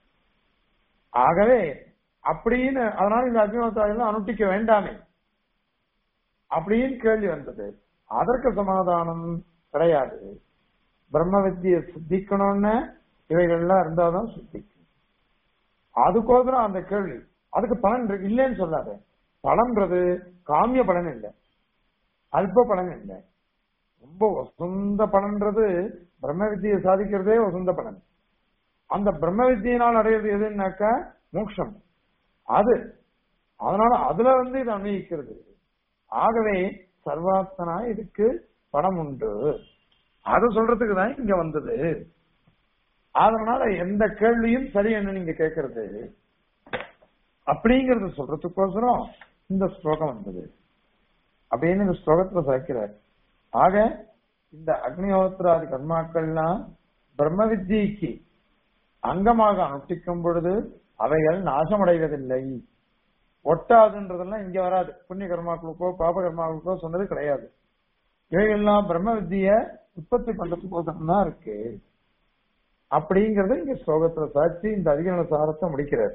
ஆகவே அப்படின்னு அதனால இந்த அக்னிஹோத்திரம் அனுஷ்டிக்க வேண்டாமே அப்படின்னு கேள்வி வந்தது அதற்கு சமாதானம் கிடையாது பிரம்ம வித்தியை சித்திக்கணும்னு இவைகள்லாம் இருந்தாதான் சித்திக்கும் அதுக்கோசரம் அந்த கேள்வி அதுக்கு பலன் இருக்கு இல்லைன்னு சொல்லாத பலன்றது காமிய பலன் இல்லை அல்ப பலன் இல்லை ரொம்ப வசந்த பலன்றது பிரம்ம வித்தியை சாதிக்கிறதே வசந்த பலன் அந்த பிரம்ம வித்தியினால் அடையிறது எதுன்னாக்கா மோட்சம் அது அதனால அதுல வந்து இது அன்வயிக்கிறது ஆகவே சர்வாத்தனா இதுக்கு பணம் உண்டு அது சொல்றதுக்கு தான் இங்க வந்தது அதனால எந்த கேள்வியும் சரி என்ன நீங்க கேட்கறது அப்படிங்கறது சொல்றதுக்கோசரம் இந்த ஸ்லோகம் வந்தது அப்படின்னு இந்த ஸ்லோகத்துல சேர்க்கிறார் ஆக இந்த அக்னிஹோத்திராதி கர்மாக்கள்லாம் பிரம்ம வித்தியைக்கு அங்கமாக அனுஷ்டிக்கும் பொழுது அவைகள் நாசமடைவதில்லை ஒட்டாதுன்றதெல்லாம் இங்க வராது புண்ணிய கர்மாக்களுக்கோ பாப கர்மாக்களுக்கோ சொன்னது கிடையாது இவைகள்லாம் பிரம்ம வித்திய உற்பத்தி பண்றதுக்கோசரம் தான் இருக்கு அப்படிங்கறத இங்க ஸ்லோகத்துல சாட்சி இந்த அதிகரண சாரத்தை முடிக்கிறார்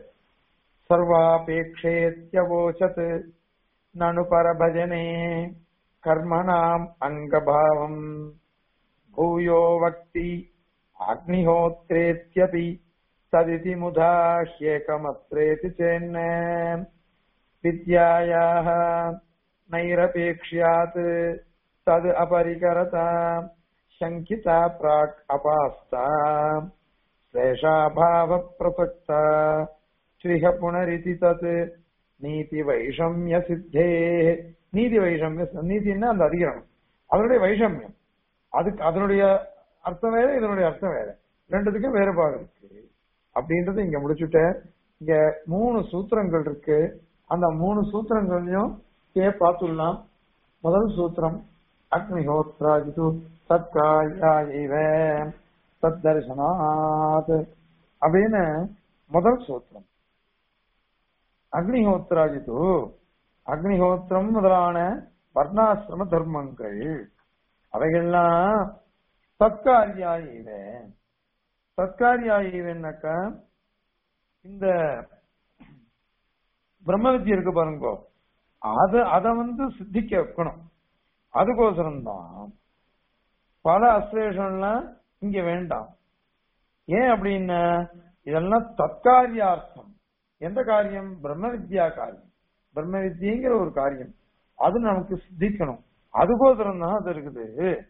சர்வாபேட்சேத்யவோச்சத் நனு பரபஜனே கர்மணாம் அங்கபாவம் பூயோ வக்தி அக்னிஹோத்ரேத்யபி ததிதி முதா ஹ்யேகமத்ரேதி சேன்ன வித்யாயாः नैरपेक्ष्यात् तद् अपरिकरता शङ्किता प्राक् अपास्ता श्लेषाभावप्रसक्ता स्विह पुनरिति तत् நீதி வைஷமிய சித்தே நீதி வைஷமிய நீதினா அந்த அதிகரணம் அதனுடைய வைஷமியம் அதுக்கு அதனுடைய அர்த்தம் வேற இதனுடைய அர்த்தம் வேற ரெண்டுத்துக்கும் வேறுபாடு இருக்கு அப்படின்றத இங்க முடிச்சுட்டேன் இங்க மூணு சூத்திரங்கள் இருக்கு அந்த மூணு சூத்திரங்களையும் கே பார்த்துடலாம் முதல் சூத்திரம் அக்னிஹோத்ராஜிது சத்காயாயிவ தத்தர்சனாத் அப்படின்னு முதல் சூத்திரம் அக்னிஹோத்ராஜிது அக்னிஹோத்திரம் முதலான வர்ணாசிரம தர்மங்கள் அவைகள்லாம் தற்காரியாயிவ தற்காரியாயிவன்னாக்கா இந்த பிரம்ம வித்தியை இருக்கு பாருங்க அத அத வந்து சித்திக்க வைக்கணும் அதுக்கோசரம் தான் பல அஸ்லேஷன்லாம் இங்க வேண்டாம் ஏன் அப்படின்னா இதெல்லாம் தற்காரியார்த்தம் எந்த காரியம் பிரம்ம வித்யா காரியம் பிரம்ம வித்தியங்கிற ஒரு காரியம் அது நமக்கு சித்திக்கணும் அதுக்கோசரம் தான் அது இருக்குது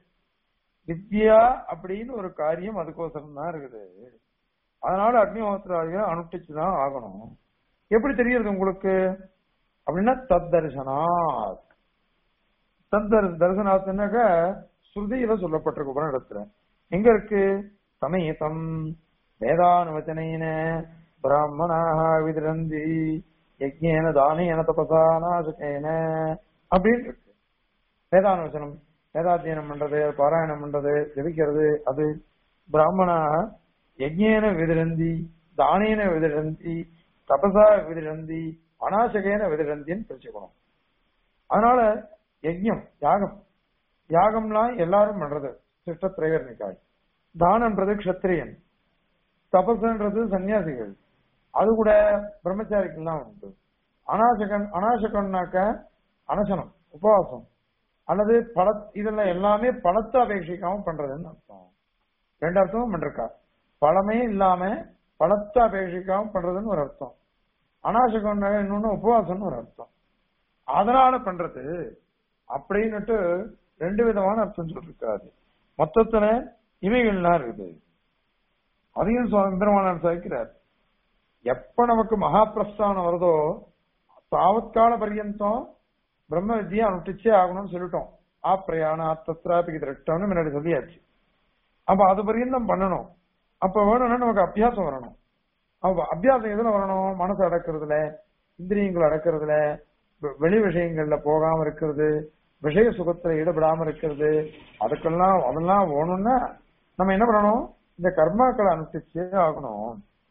வித்யா அப்படின்னு ஒரு காரியம் அதுக்கோசரம் தான் இருக்குது அதனால அக்னிஹோத்திராக அனுஷ்டிச்சுதான் ஆகணும் எப்படி தெரியுது உங்களுக்கு அப்படின்னா தத் தரிசனாத் தத் தரிசனாத்னாக்க ஸ்ருதியில சொல்லப்பட்டிருக்கு உபனிடத்துல எங்க இருக்கு சமயத்தம் வேதானுவச்சனைன பிராமணாக விதிரந்தி யஜ்ஞேன தானேன தபசா நாசகேன அப்படின்னு இருக்கு வேதானுவச்சனம் வேதாத்தியனம் பண்றது பாராயணம் பண்றது ஜெபிக்கிறது அது பிராமணாக யஜ்ஞேன விதிரந்தி தானேன விதிரந்தி தபசா விதிரந்தி அனாசகேன விதிரந்தின்னு பிரிச்சுக்கணும் அதனால யஜ்யம் யாகம் யாகம்லாம் எல்லாரும் பண்றது சிஷ்ட திரைவர்ணிக்காய் தானம்ன்றது க்ஷத்திரியன் தபசுன்றது சன்னியாசிகள் அது கூட பிரம்மச்சாரிக்கெல்லாம் உண்டு அனாசகன் அனாசகன்னாக்க அனசனம் உபவாசம் அல்லது பல இதெல்லாம் எல்லாமே பணத்தை அபேட்சிக்காம பண்றதுன்னு அர்த்தம் ரெண்டு அர்த்தமும் பண்றக்கா பழமே இல்லாம பணத்தை அபேட்சிக்காம பண்றதுன்னு ஒரு அர்த்தம் அனாசகம் இன்னொன்னு உபவாசம்னு ஒரு அர்த்தம் அதனால பண்றது அப்படின்னுட்டு ரெண்டு விதமான அர்த்தம் சொல்லிருக்காது மொத்தத்துல இவைகள்லாம் இருக்குது அதையும் சுவாமி பெருமானார் சாய்க்கிறார் எப்ப நமக்கு மகாபிரஸ்தானம் வருதோ தாவத்கால பர்யந்தம் பிரம்ம வித்தியை அனுஷ்டிச்சே ஆகணும்னு சொல்லிட்டோம் ஆ பிரயாண ஆத்தத்ராபிக்கு திரட்டம்னு முன்னாடி சொல்லியாச்சு அப்ப அது பர்யந்தம் பண்ணணும் அப்ப வேணும்னா நமக்கு அபியாசம் வரணும் அப்ப அபியாசம் எதுல வரணும் மனசு அடக்கிறதுல இந்திரியங்கள் அடக்கிறதுல வெ- வெளி விஷயங்கள்ல போகாம இருக்கிறது விஷய சுகத்துல ஈடுபடாம இருக்கிறது அதுக்கெல்லாம் அதெல்லாம் வேணும்னா நம்ம என்ன பண்ணணும் இந்த கர்மாக்களை அனுஷ்டிச்சே ஆகணும்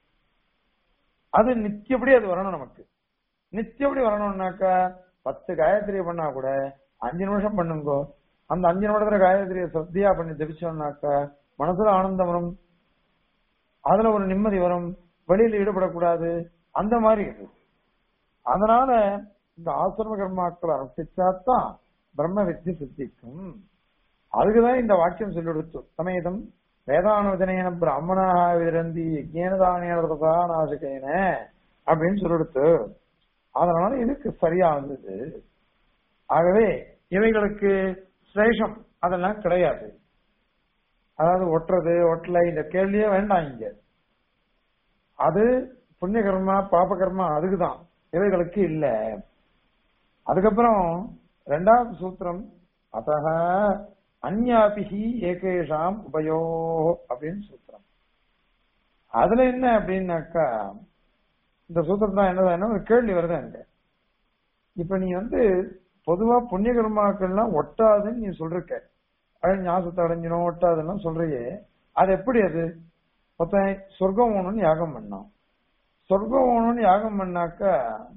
அது நித்தியப்படி அது வரணும் நமக்கு நித்தியப்படி வரணும்னாக்கா பத்து காயத்ரி பண்ணா கூட அஞ்சு நிமிஷம் பண்ணுங்கோ அந்த அஞ்சு நிமிடத்துல காயத்ரியை சத்தியா பண்ணி ஜபிச்சோம்னாக்கா மனசுல ஆனந்தம் வரும் அதுல ஒரு நிம்மதி வரும் வெளியில ஈடுபடக்கூடாது அந்த மாதிரி இருக்கு அதனால இந்த ஆசிரம கர்மாக்களை அனுஷ்டிச்சாதான் பிரம்ம வித்தி சித்திக்கும் அதுக்குதான் இந்த வாக்கியம் சொல்லி கொடுத்து சமேதம் வேதானுவதனேன பிராமணாக விரந்தி யஜ்ஞேனதானேன நாசிகேன அப்படின்னு சொல்லி கொடுத்து அதனால இதுக்கு சரியானது ஆகவே இவைகளுக்கு சிரேஷம் அதெல்லாம் கிடையாது அதாவது ஒட்டுறது ஒட்டலை இந்த கேள்வியே வேண்டாம் இங்க அது புண்ணிய கர்மா பாப கர்மா அதுக்குதான் இவைகளுக்கு இல்ல அதுக்கப்புறம் ரெண்டாவது சூத்திரம் அத்தக அந்யாபிகி ஏகேஷாம் உபயோ அப்படின்னு சூத்திரம் அதுல என்ன அப்படின்னாக்கா இந்த சூத்திரம் தான் என்ன ஒரு கேள்வி வருது அங்க இப்ப நீ வந்து பொதுவா புண்ணிய கர்மாக்கள்லாம் ஒட்டாதுன்னு நீ சொல்றிருக்க அது ஞாபகத்தை அடைஞ்சிடும் ஒட்டாதுன்னு சொல்றியே அது எப்படி அது ஒருத்தன் சொர்க்கம் வேணும்னு யாகம் பண்ணான் சொர்க்கம் வேணும்னு யாகம் பண்ணாக்கா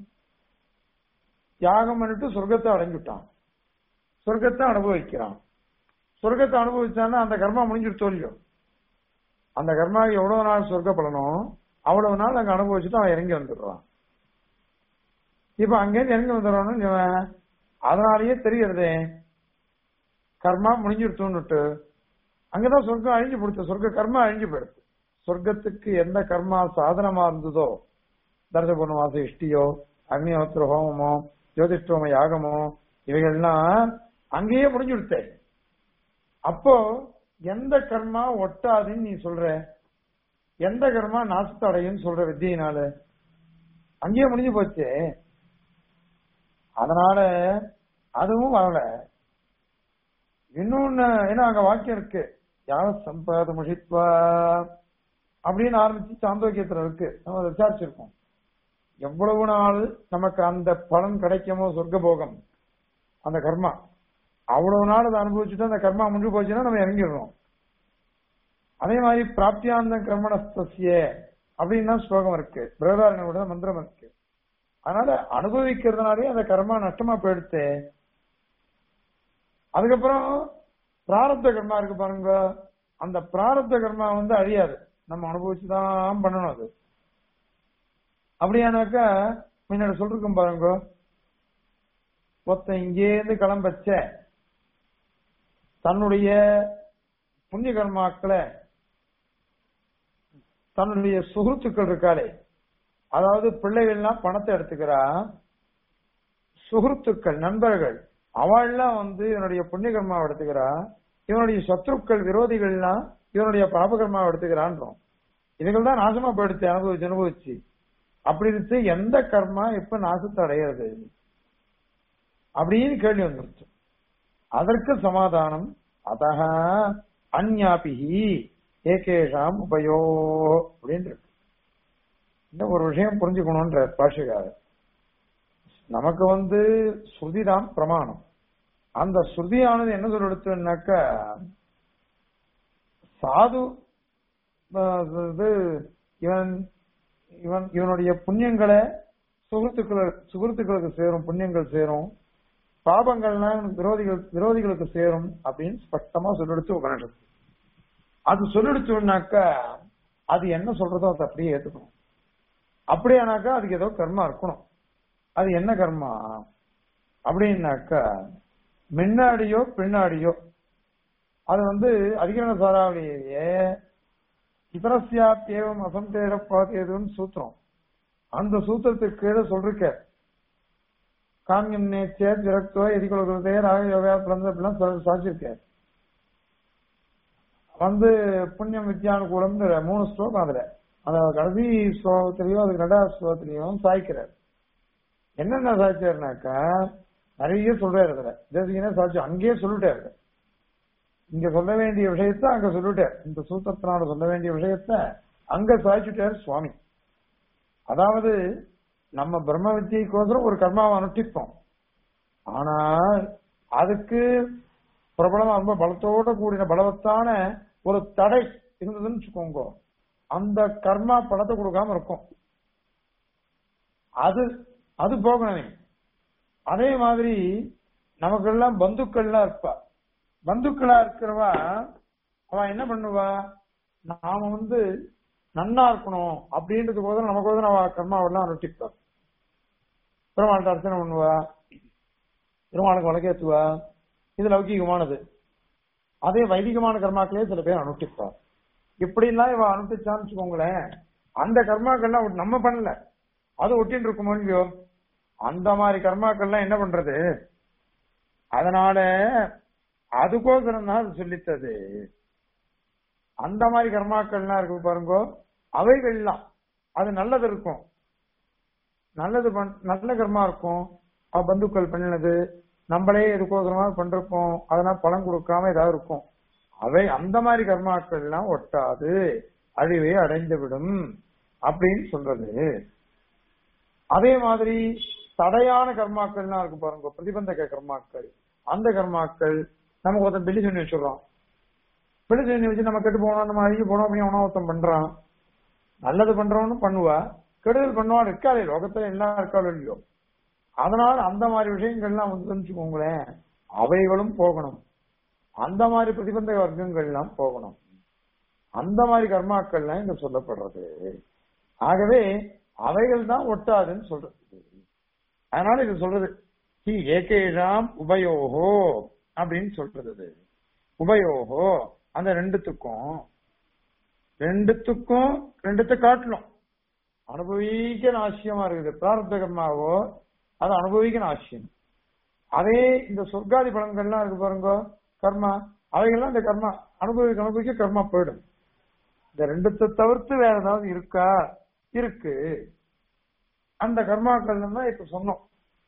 யாகம் பண்ணிட்டு சொர்க்கத்தை அடைஞ்சுட்டான் சொர்க்கத்தை அனுபவிக்கிறான் சொர்க்கத்தை அனுபவிச்சான்னா அந்த கர்மா முடிஞ்சிட்டு தோல்வியும் அந்த கர்மா எவ்வளவு நாள் சொர்க்க பலனும் அவ்வளவு நாள் அங்க அனுபவிச்சுட்டு அவன் இறங்கி வந்துடுறான் இப்ப அங்கேருந்து இறங்கி வந்துடுறான்னு இவன் அதனாலயே தெரியறதே கர்மா முடிஞ்சிடுத்துன்னுட்டு அங்கதான் சொர்க்கம் அழிஞ்சு போடுத்து சொர்க்க கர்மா அழிஞ்சு போயிடுது சொர்க்கத்துக்கு எந்த கர்மா சாதனமா இருந்ததோ தர்ச பூர்ணமாச இஷ்டியோ அக்னிஹோத்திர ஹோமமோ ஜோதிஷ்டோம யாகமோ இவைகள்லாம் அங்கேயே முடிஞ்சு விடுத்தே அப்போ எந்த கர்மா ஒட்டாதுன்னு நீ சொல்ற எந்த கர்மா நாசத்தை அடையும்னு சொல்ற வித்தியினால அங்கேயே முடிஞ்சு போச்சு அதனால அதுவும் வரல இன்னொன்னு ஏன்னா அங்க வாக்கியம் இருக்கு யார சம்பாத முஷித்வா அப்படின்னு ஆரம்பிச்சு சாந்தோக்கியத்துல இருக்கு நம்ம விசாரிச்சிருக்கோம் எவ்வளவு நாள் நமக்கு அந்த பலன் கிடைக்குமோ சொர்க்க போகம் அந்த கர்மா அவ்வளவு நாள் அதை அனுபவிச்சுட்டு அந்த கர்மா முடிஞ்சு போச்சுன்னா நம்ம இறங்கிடுறோம் அதே மாதிரி பிராப்தியானந்த கர்மணஸ்திய அப்படின்னு தான் ஸ்லோகம் இருக்கு பிரகதாரனோட மந்திரம் இருக்கு அதனால அனுபவிக்கிறதுனாலே அந்த கர்மா நஷ்டமா போயிடுத்து அதுக்கப்புறம் பிராரப்த கர்மா இருக்கு பாருங்க அந்த பிராரப்த கர்மா வந்து அழியாது நம்ம அனுபவிச்சுதான் பண்ணணும் அது அப்படியானாக்கா முன்னாடி சொல்லிருக்கோம் பாருங்க ஒருத்தன் இங்கேருந்து கிளம்பச்ச தன்னுடைய புண்ணிய கர்மாக்களை தன்னுடைய சுகுருத்துக்கள் இருக்காளே அதாவது பிள்ளைகள்லாம் பணத்தை எடுத்துக்கிறா சுகுருத்துக்கள் நண்பர்கள் அவள்லாம் வந்து இவனுடைய புண்ணிய கர்மாவை எடுத்துக்கிறா இவனுடைய சத்ருக்கள் விரோதிகள்லாம் இவனுடைய பாபகர்மாவை எடுத்துக்கிறான்றோம் இதுகள் தான் நாசமா போயிடுச்சு அனுபவிச்சு அனுபவிச்சு அப்படி இருந்து எந்த கர்மா எப்ப நாசத்தை அடையிறது அப்படின்னு கேள்வி வந்துருச்சு அதற்கு சமாதானம் அதக அந்யாபிகி ஏகேஷாம் உபயோ அப்படின்னு இருக்கு இந்த ஒரு விஷயம் புரிஞ்சுக்கணும்ன்ற பாஷகாரர் நமக்கு வந்து ஸ்ருதிதான் பிரமாணம் அந்த ஸ்ருதியானது என்ன சொல்ல எடுத்துனாக்கா சாது இது இவன் இவன் இவனுடைய புண்ணியங்களை சுகத்துக்கள சுகத்துக்களுக்கு சேரும் புண்ணியங்கள் சேரும் பாபங்கள்லாம் விரோதிகள் விரோதிகளுக்கு சேரும் அப்படின்னு ஸ்பஷ்டமா சொல்லெடுத்து உபநிஷத்து அது சொல்லெடுத்தோம்னாக்கா அது என்ன சொல்றதோ அதை அப்படியே ஏத்துக்கணும் அப்படியானாக்கா அதுக்கு ஏதோ கர்மா இருக்கணும் அது என்ன கர்மா அப்படின்னாக்கா முன்னாடியோ பின்னாடியோ அது வந்து அதிகரண சாராவளியே இதரசியாத்தேவம் அசந்தேர பாத்தேதுன்னு சூத்திரம் அந்த சூத்திரத்துக்கு கீழே சொல்லிருக்க காமியம் நேச்சே விரக்தோ எதிர்கொள்கிறதே ராக யோகா பிறந்த அப்படிலாம் சாட்சிருக்கார் வந்து புண்ணியம் வித்யானுகூலம் மூணு ஸ்லோகம் அதுல அந்த கடைசி ஸ்லோகத்திலையும் அதுக்கு ரெண்டாவது ஸ்லோகத்திலையும் சாய்க்கிறார் என்னென்ன சாய்ச்சாருனாக்கா நிறைய சொல்றாரு அதுல தேசிகனே சாட்சி அங்கேயே சொல்லிட்டாரு இங்க சொல்ல வேண்டிய விஷயத்த அங்க சொல்லிட்டார் இந்த சூத்திரத்தினால சொல்ல வேண்டிய விஷயத்த அங்க சாய்ச்சிட்டார் சுவாமி அதாவது நம்ம பிரம்ம வித்தியைக்கோசரம் ஒரு கர்மாவை அனுஷ்டிப்போம் ஆனால் அதுக்கு பிரபலமா ரொம்ப பலத்தோட கூடின பலவத்தான ஒரு தடை இருந்ததுன்னு வச்சுக்கோங்க அந்த கர்மா பலத்தை கொடுக்காம இருக்கும் அது அது போகணுமே அதே மாதிரி நமக்கெல்லாம் பந்துக்கள்லாம் இருப்பா பந்துக்களா இருக்கிறவா அவன் என்ன பண்ணுவா நாம வந்து நன்னா இருக்கணும் அப்படின்றது போது நமக்கு வந்து அவ கர்மாவெல்லாம் அனுஷ்டிப்பா பெருமாள்கிட்ட அர்ச்சனை பண்ணுவா பெருமாளுக்கு வழக்கேத்துவா இது லௌகிகமானது அதே வைதிகமான கர்மாக்களே சில பேர் அனுஷ்டிப்பா இப்படி எல்லாம் இவ அனுஷ்டிச்சான்னு வச்சுக்கோங்களேன் அந்த கர்மாக்கள்லாம் நம்ம பண்ணல அது ஒட்டின்னு இருக்குமோ இல்லையோ அந்த மாதிரி கர்மாக்கள்லாம் என்ன பண்றது அதனால அதுக்கோசரம் தான் அது சொல்லித்தது அந்த மாதிரி கர்மாக்கள்லாம் இருக்கு பாருங்க அவைகள்லாம் அது நல்லது இருக்கும் நல்லது பண் நல்ல கர்மா இருக்கும் அவ பந்துக்கள் பண்ணினது நம்மளே எதுக்கோசரமா பண்றப்போம் அதெல்லாம் பலன் கொடுக்காம ஏதாவது இருக்கும் அவை அந்த மாதிரி கர்மாக்கள்லாம் ஒட்டாது அழிவே அடைந்து விடும் அப்படின்னு சொல்றது அதே மாதிரி தடையான கர்மாக்கள்லாம் இருக்கு பாருங்க பிரதிபந்தக கர்மாக்கள் அந்த கர்மாக்கள் நமக்கு ஒருத்தன் பில்லி சொல்லி வச்சுடுறோம் பில்லி சொல்லி வச்சு நம்ம கெட்டு போனோம் நம்ம அழுகி போனோம் அப்படின்னு அவனா ஒருத்தன் பண்றான் நல்லது பண்றவனு பண்ணுவா கெடுதல் பண்ணுவான் இருக்காது லோகத்துல எல்லாம் இருக்காது இல்லையோ அதனால அந்த மாதிரி விஷயங்கள்லாம் வந்து வச்சுக்கோங்களேன் அவைகளும் போகணும் அந்த மாதிரி பிரதிபந்தக வர்க்கங்கள்லாம் போகணும் அந்த மாதிரி கர்மாக்கள்லாம் இங்க சொல்லப்படுறது ஆகவே அவைகள் தான் ஒட்டாதுன்னு சொல்றது அதனால இது சொல்றது ஹி ஏகேஷாம் உபயோகோ அப்படின்னு சொல்றது இது. உபயோகோ அந்த ரெண்டுத்துக்கும் ரெண்டுத்துக்கும் ரெண்டுத்தை காட்டணும் அனுபவிக்க நாசியமா இருக்குது பிராரப்த கர்மாவோ அது அனுபவிக்க நாசியம் அதே இந்த சொர்க்காதி பலன்கள்லாம் இருக்கு பாருங்க கர்மா அவைகள்லாம் இந்த கர்மா அனுபவிக்க அனுபவிக்க கர்மா போயிடும் இந்த ரெண்டுத்தை தவிர்த்து வேற ஏதாவது இருக்கா இருக்கு அந்த கர்மாக்கள் தான் இப்ப சொன்னோம்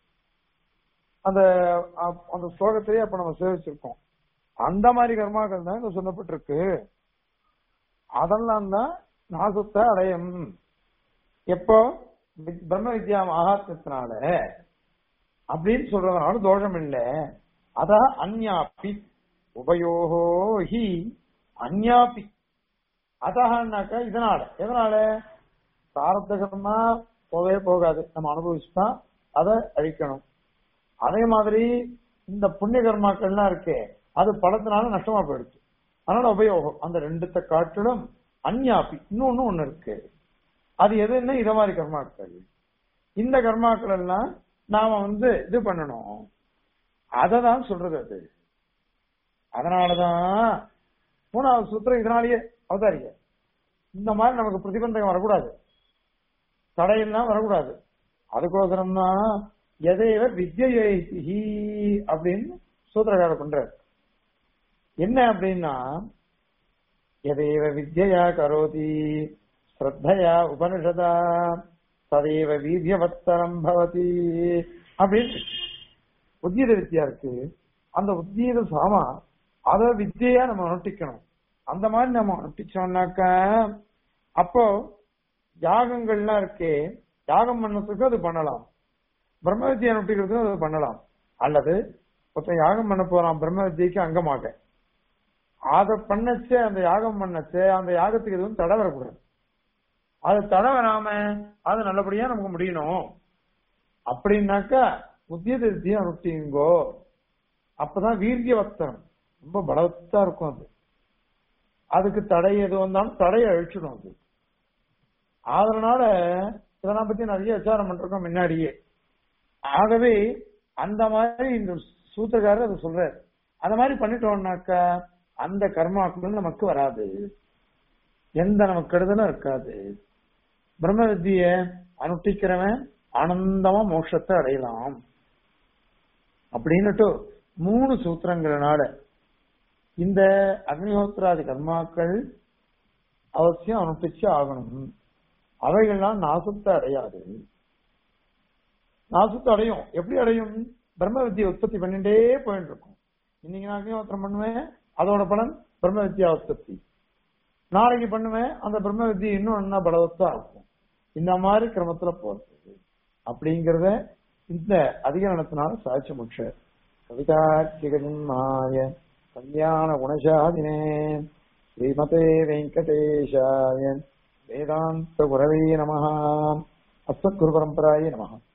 அந்த அ- அந்த ஸ்லோகத்திலேயே அப்ப நம்ம சேவிச்சிருக்கோம் அந்த மாதிரி கர்மாக்கள் தான் இங்க சொல்லப்பட்டிருக்கு அதெல்லாம் தான் நாசத்தை அடையும் எப்போ வி- பிரம்ம வித்யா மகாத்மத்தினால அப்படின்னு சொல்றதுனால தோஷம் இல்லை அதான் அந்யாபி உபயோகோ ஹி அந்யாபி அதனாக்கா இதனால எதனால பிராரப்த கர்மா போகவே போகாது நம்ம அனுபவிச்சுதான் அதை அழிக்கணும் அதே மாதிரி இந்த புண்ணிய கர்மாக்கள்லாம் இருக்கே அது பலத்தினால நஷ்டமா போயிடுச்சு அதனால உபயோகம் அந்த ரெண்டுத்தை காட்டிலும் அந்யாபி இன்னொன்னு ஒண்ணு இருக்கு அது எதுன்னு இத மாதிரி கர்மாக்கள் இந்த கர்மாக்கள் எல்லாம் நாம வந்து இது பண்ணணும் அததான் சொல்றது அது அதனாலதான் மூணாவது சூத்திரம் இதனாலேயே அவதாரிக இந்த மாதிரி நமக்கு பிரதிபந்தகம் வரக்கூடாது தடையெல்லாம் வரக்கூடாது அதுக்கோசரம் தான் எதையவ வித்யை அப்படின்னு சூத்திரக்காரர் பண்றார் என்ன அப்படின்னா எதைவ வித்யா கரோதி ஸ்ரத்தையா உபனிஷதா ததைவ வீரியவத்தரம் பவதி அப்படின்னு உத்கீத வித்யா இருக்கு அந்த உத்கீத சாமா அத வித்தியா நம்ம அனுஷ்டிக்கணும் அந்த மாதிரி நம்ம அனுஷ்டிச்சோம்னாக்கா அப்போ யாகங்கள்லாம் இருக்கே யாகம் பண்ணதுக்கு அது பண்ணலாம் பிரம்ம வித்தியை அனுஷ்டிக்கிறதுக்கு அது பண்ணலாம் அல்லது ஒருத்தன் யாகம் பண்ண போறான் பிரம்ம வித்தியைக்கு அங்கமாக அத பண்ணச்சே அந்த யாகம் பண்ணச்சே அந்த யாகத்துக்கு எதுவும் தடை வரக்கூடாது அது தடை வராம அது நல்லபடியா நமக்கு முடியணும் அப்படின்னாக்கா உத்தியத வித்தியை அனுஷ்டிங்கோ அப்பதான் வீரிய வஸ்திரம் ரொம்ப பலவத்தா இருக்கும் அது அதுக்கு தடை எது வந்தாலும் தடையை அழிச்சிடும் அது அதனால இதெல்லாம் பத்தி நிறைய விசாரம் பண்றோம் முன்னாடியே ஆகவே அந்த மாதிரி இந்த சூத்திரக்காரர் அதை சொல்றாரு அந்த மாதிரி பண்ணிட்டோம்னாக்கா அந்த கர்மாக்கள் நமக்கு வராது எந்த நமக்கு கெடுதலும் இருக்காது பிரம்ம வித்திய அனுஷ்டிக்கிறவன் ஆனந்தமா மோட்சத்தை அடையலாம் அப்படின்னுட்டு மூணு சூத்திரங்களால இந்த அக்னிஹோத்திராதி கர்மாக்கள் அவசியம் அனுஷ்டிச்சு ஆகணும் அவைகள்லாம் நாசத்தை அடையாது நாசத்தை அடையும் எப்படி அடையும் பிரம்ம வித்தியை உற்பத்தி பண்ணிட்டே போயிட்டு இருக்கும் இன்னைக்கு நான் அக்னிஹோத்திரம் பண்ணுவேன் அதோட பலன் பிரம்ம வித்யா உற்பத்தி நாளைக்கு பண்ணுவேன் அந்த பிரம்ம வித்தியை இன்னும் என்ன பலவத்தா இருக்கும் இந்த மாதிரி கிரமத்துல போறது அப்படிங்கறத இந்த அதிகரணத்தினால சாட்சி முட்ச கவிதார்த்திகன்மாய கல்யாண குணசாதினே ஸ்ரீமதே வெங்கடேஷாய வேதாந்த குரவே நம அஸ்மத் குரு பரம்பராய நம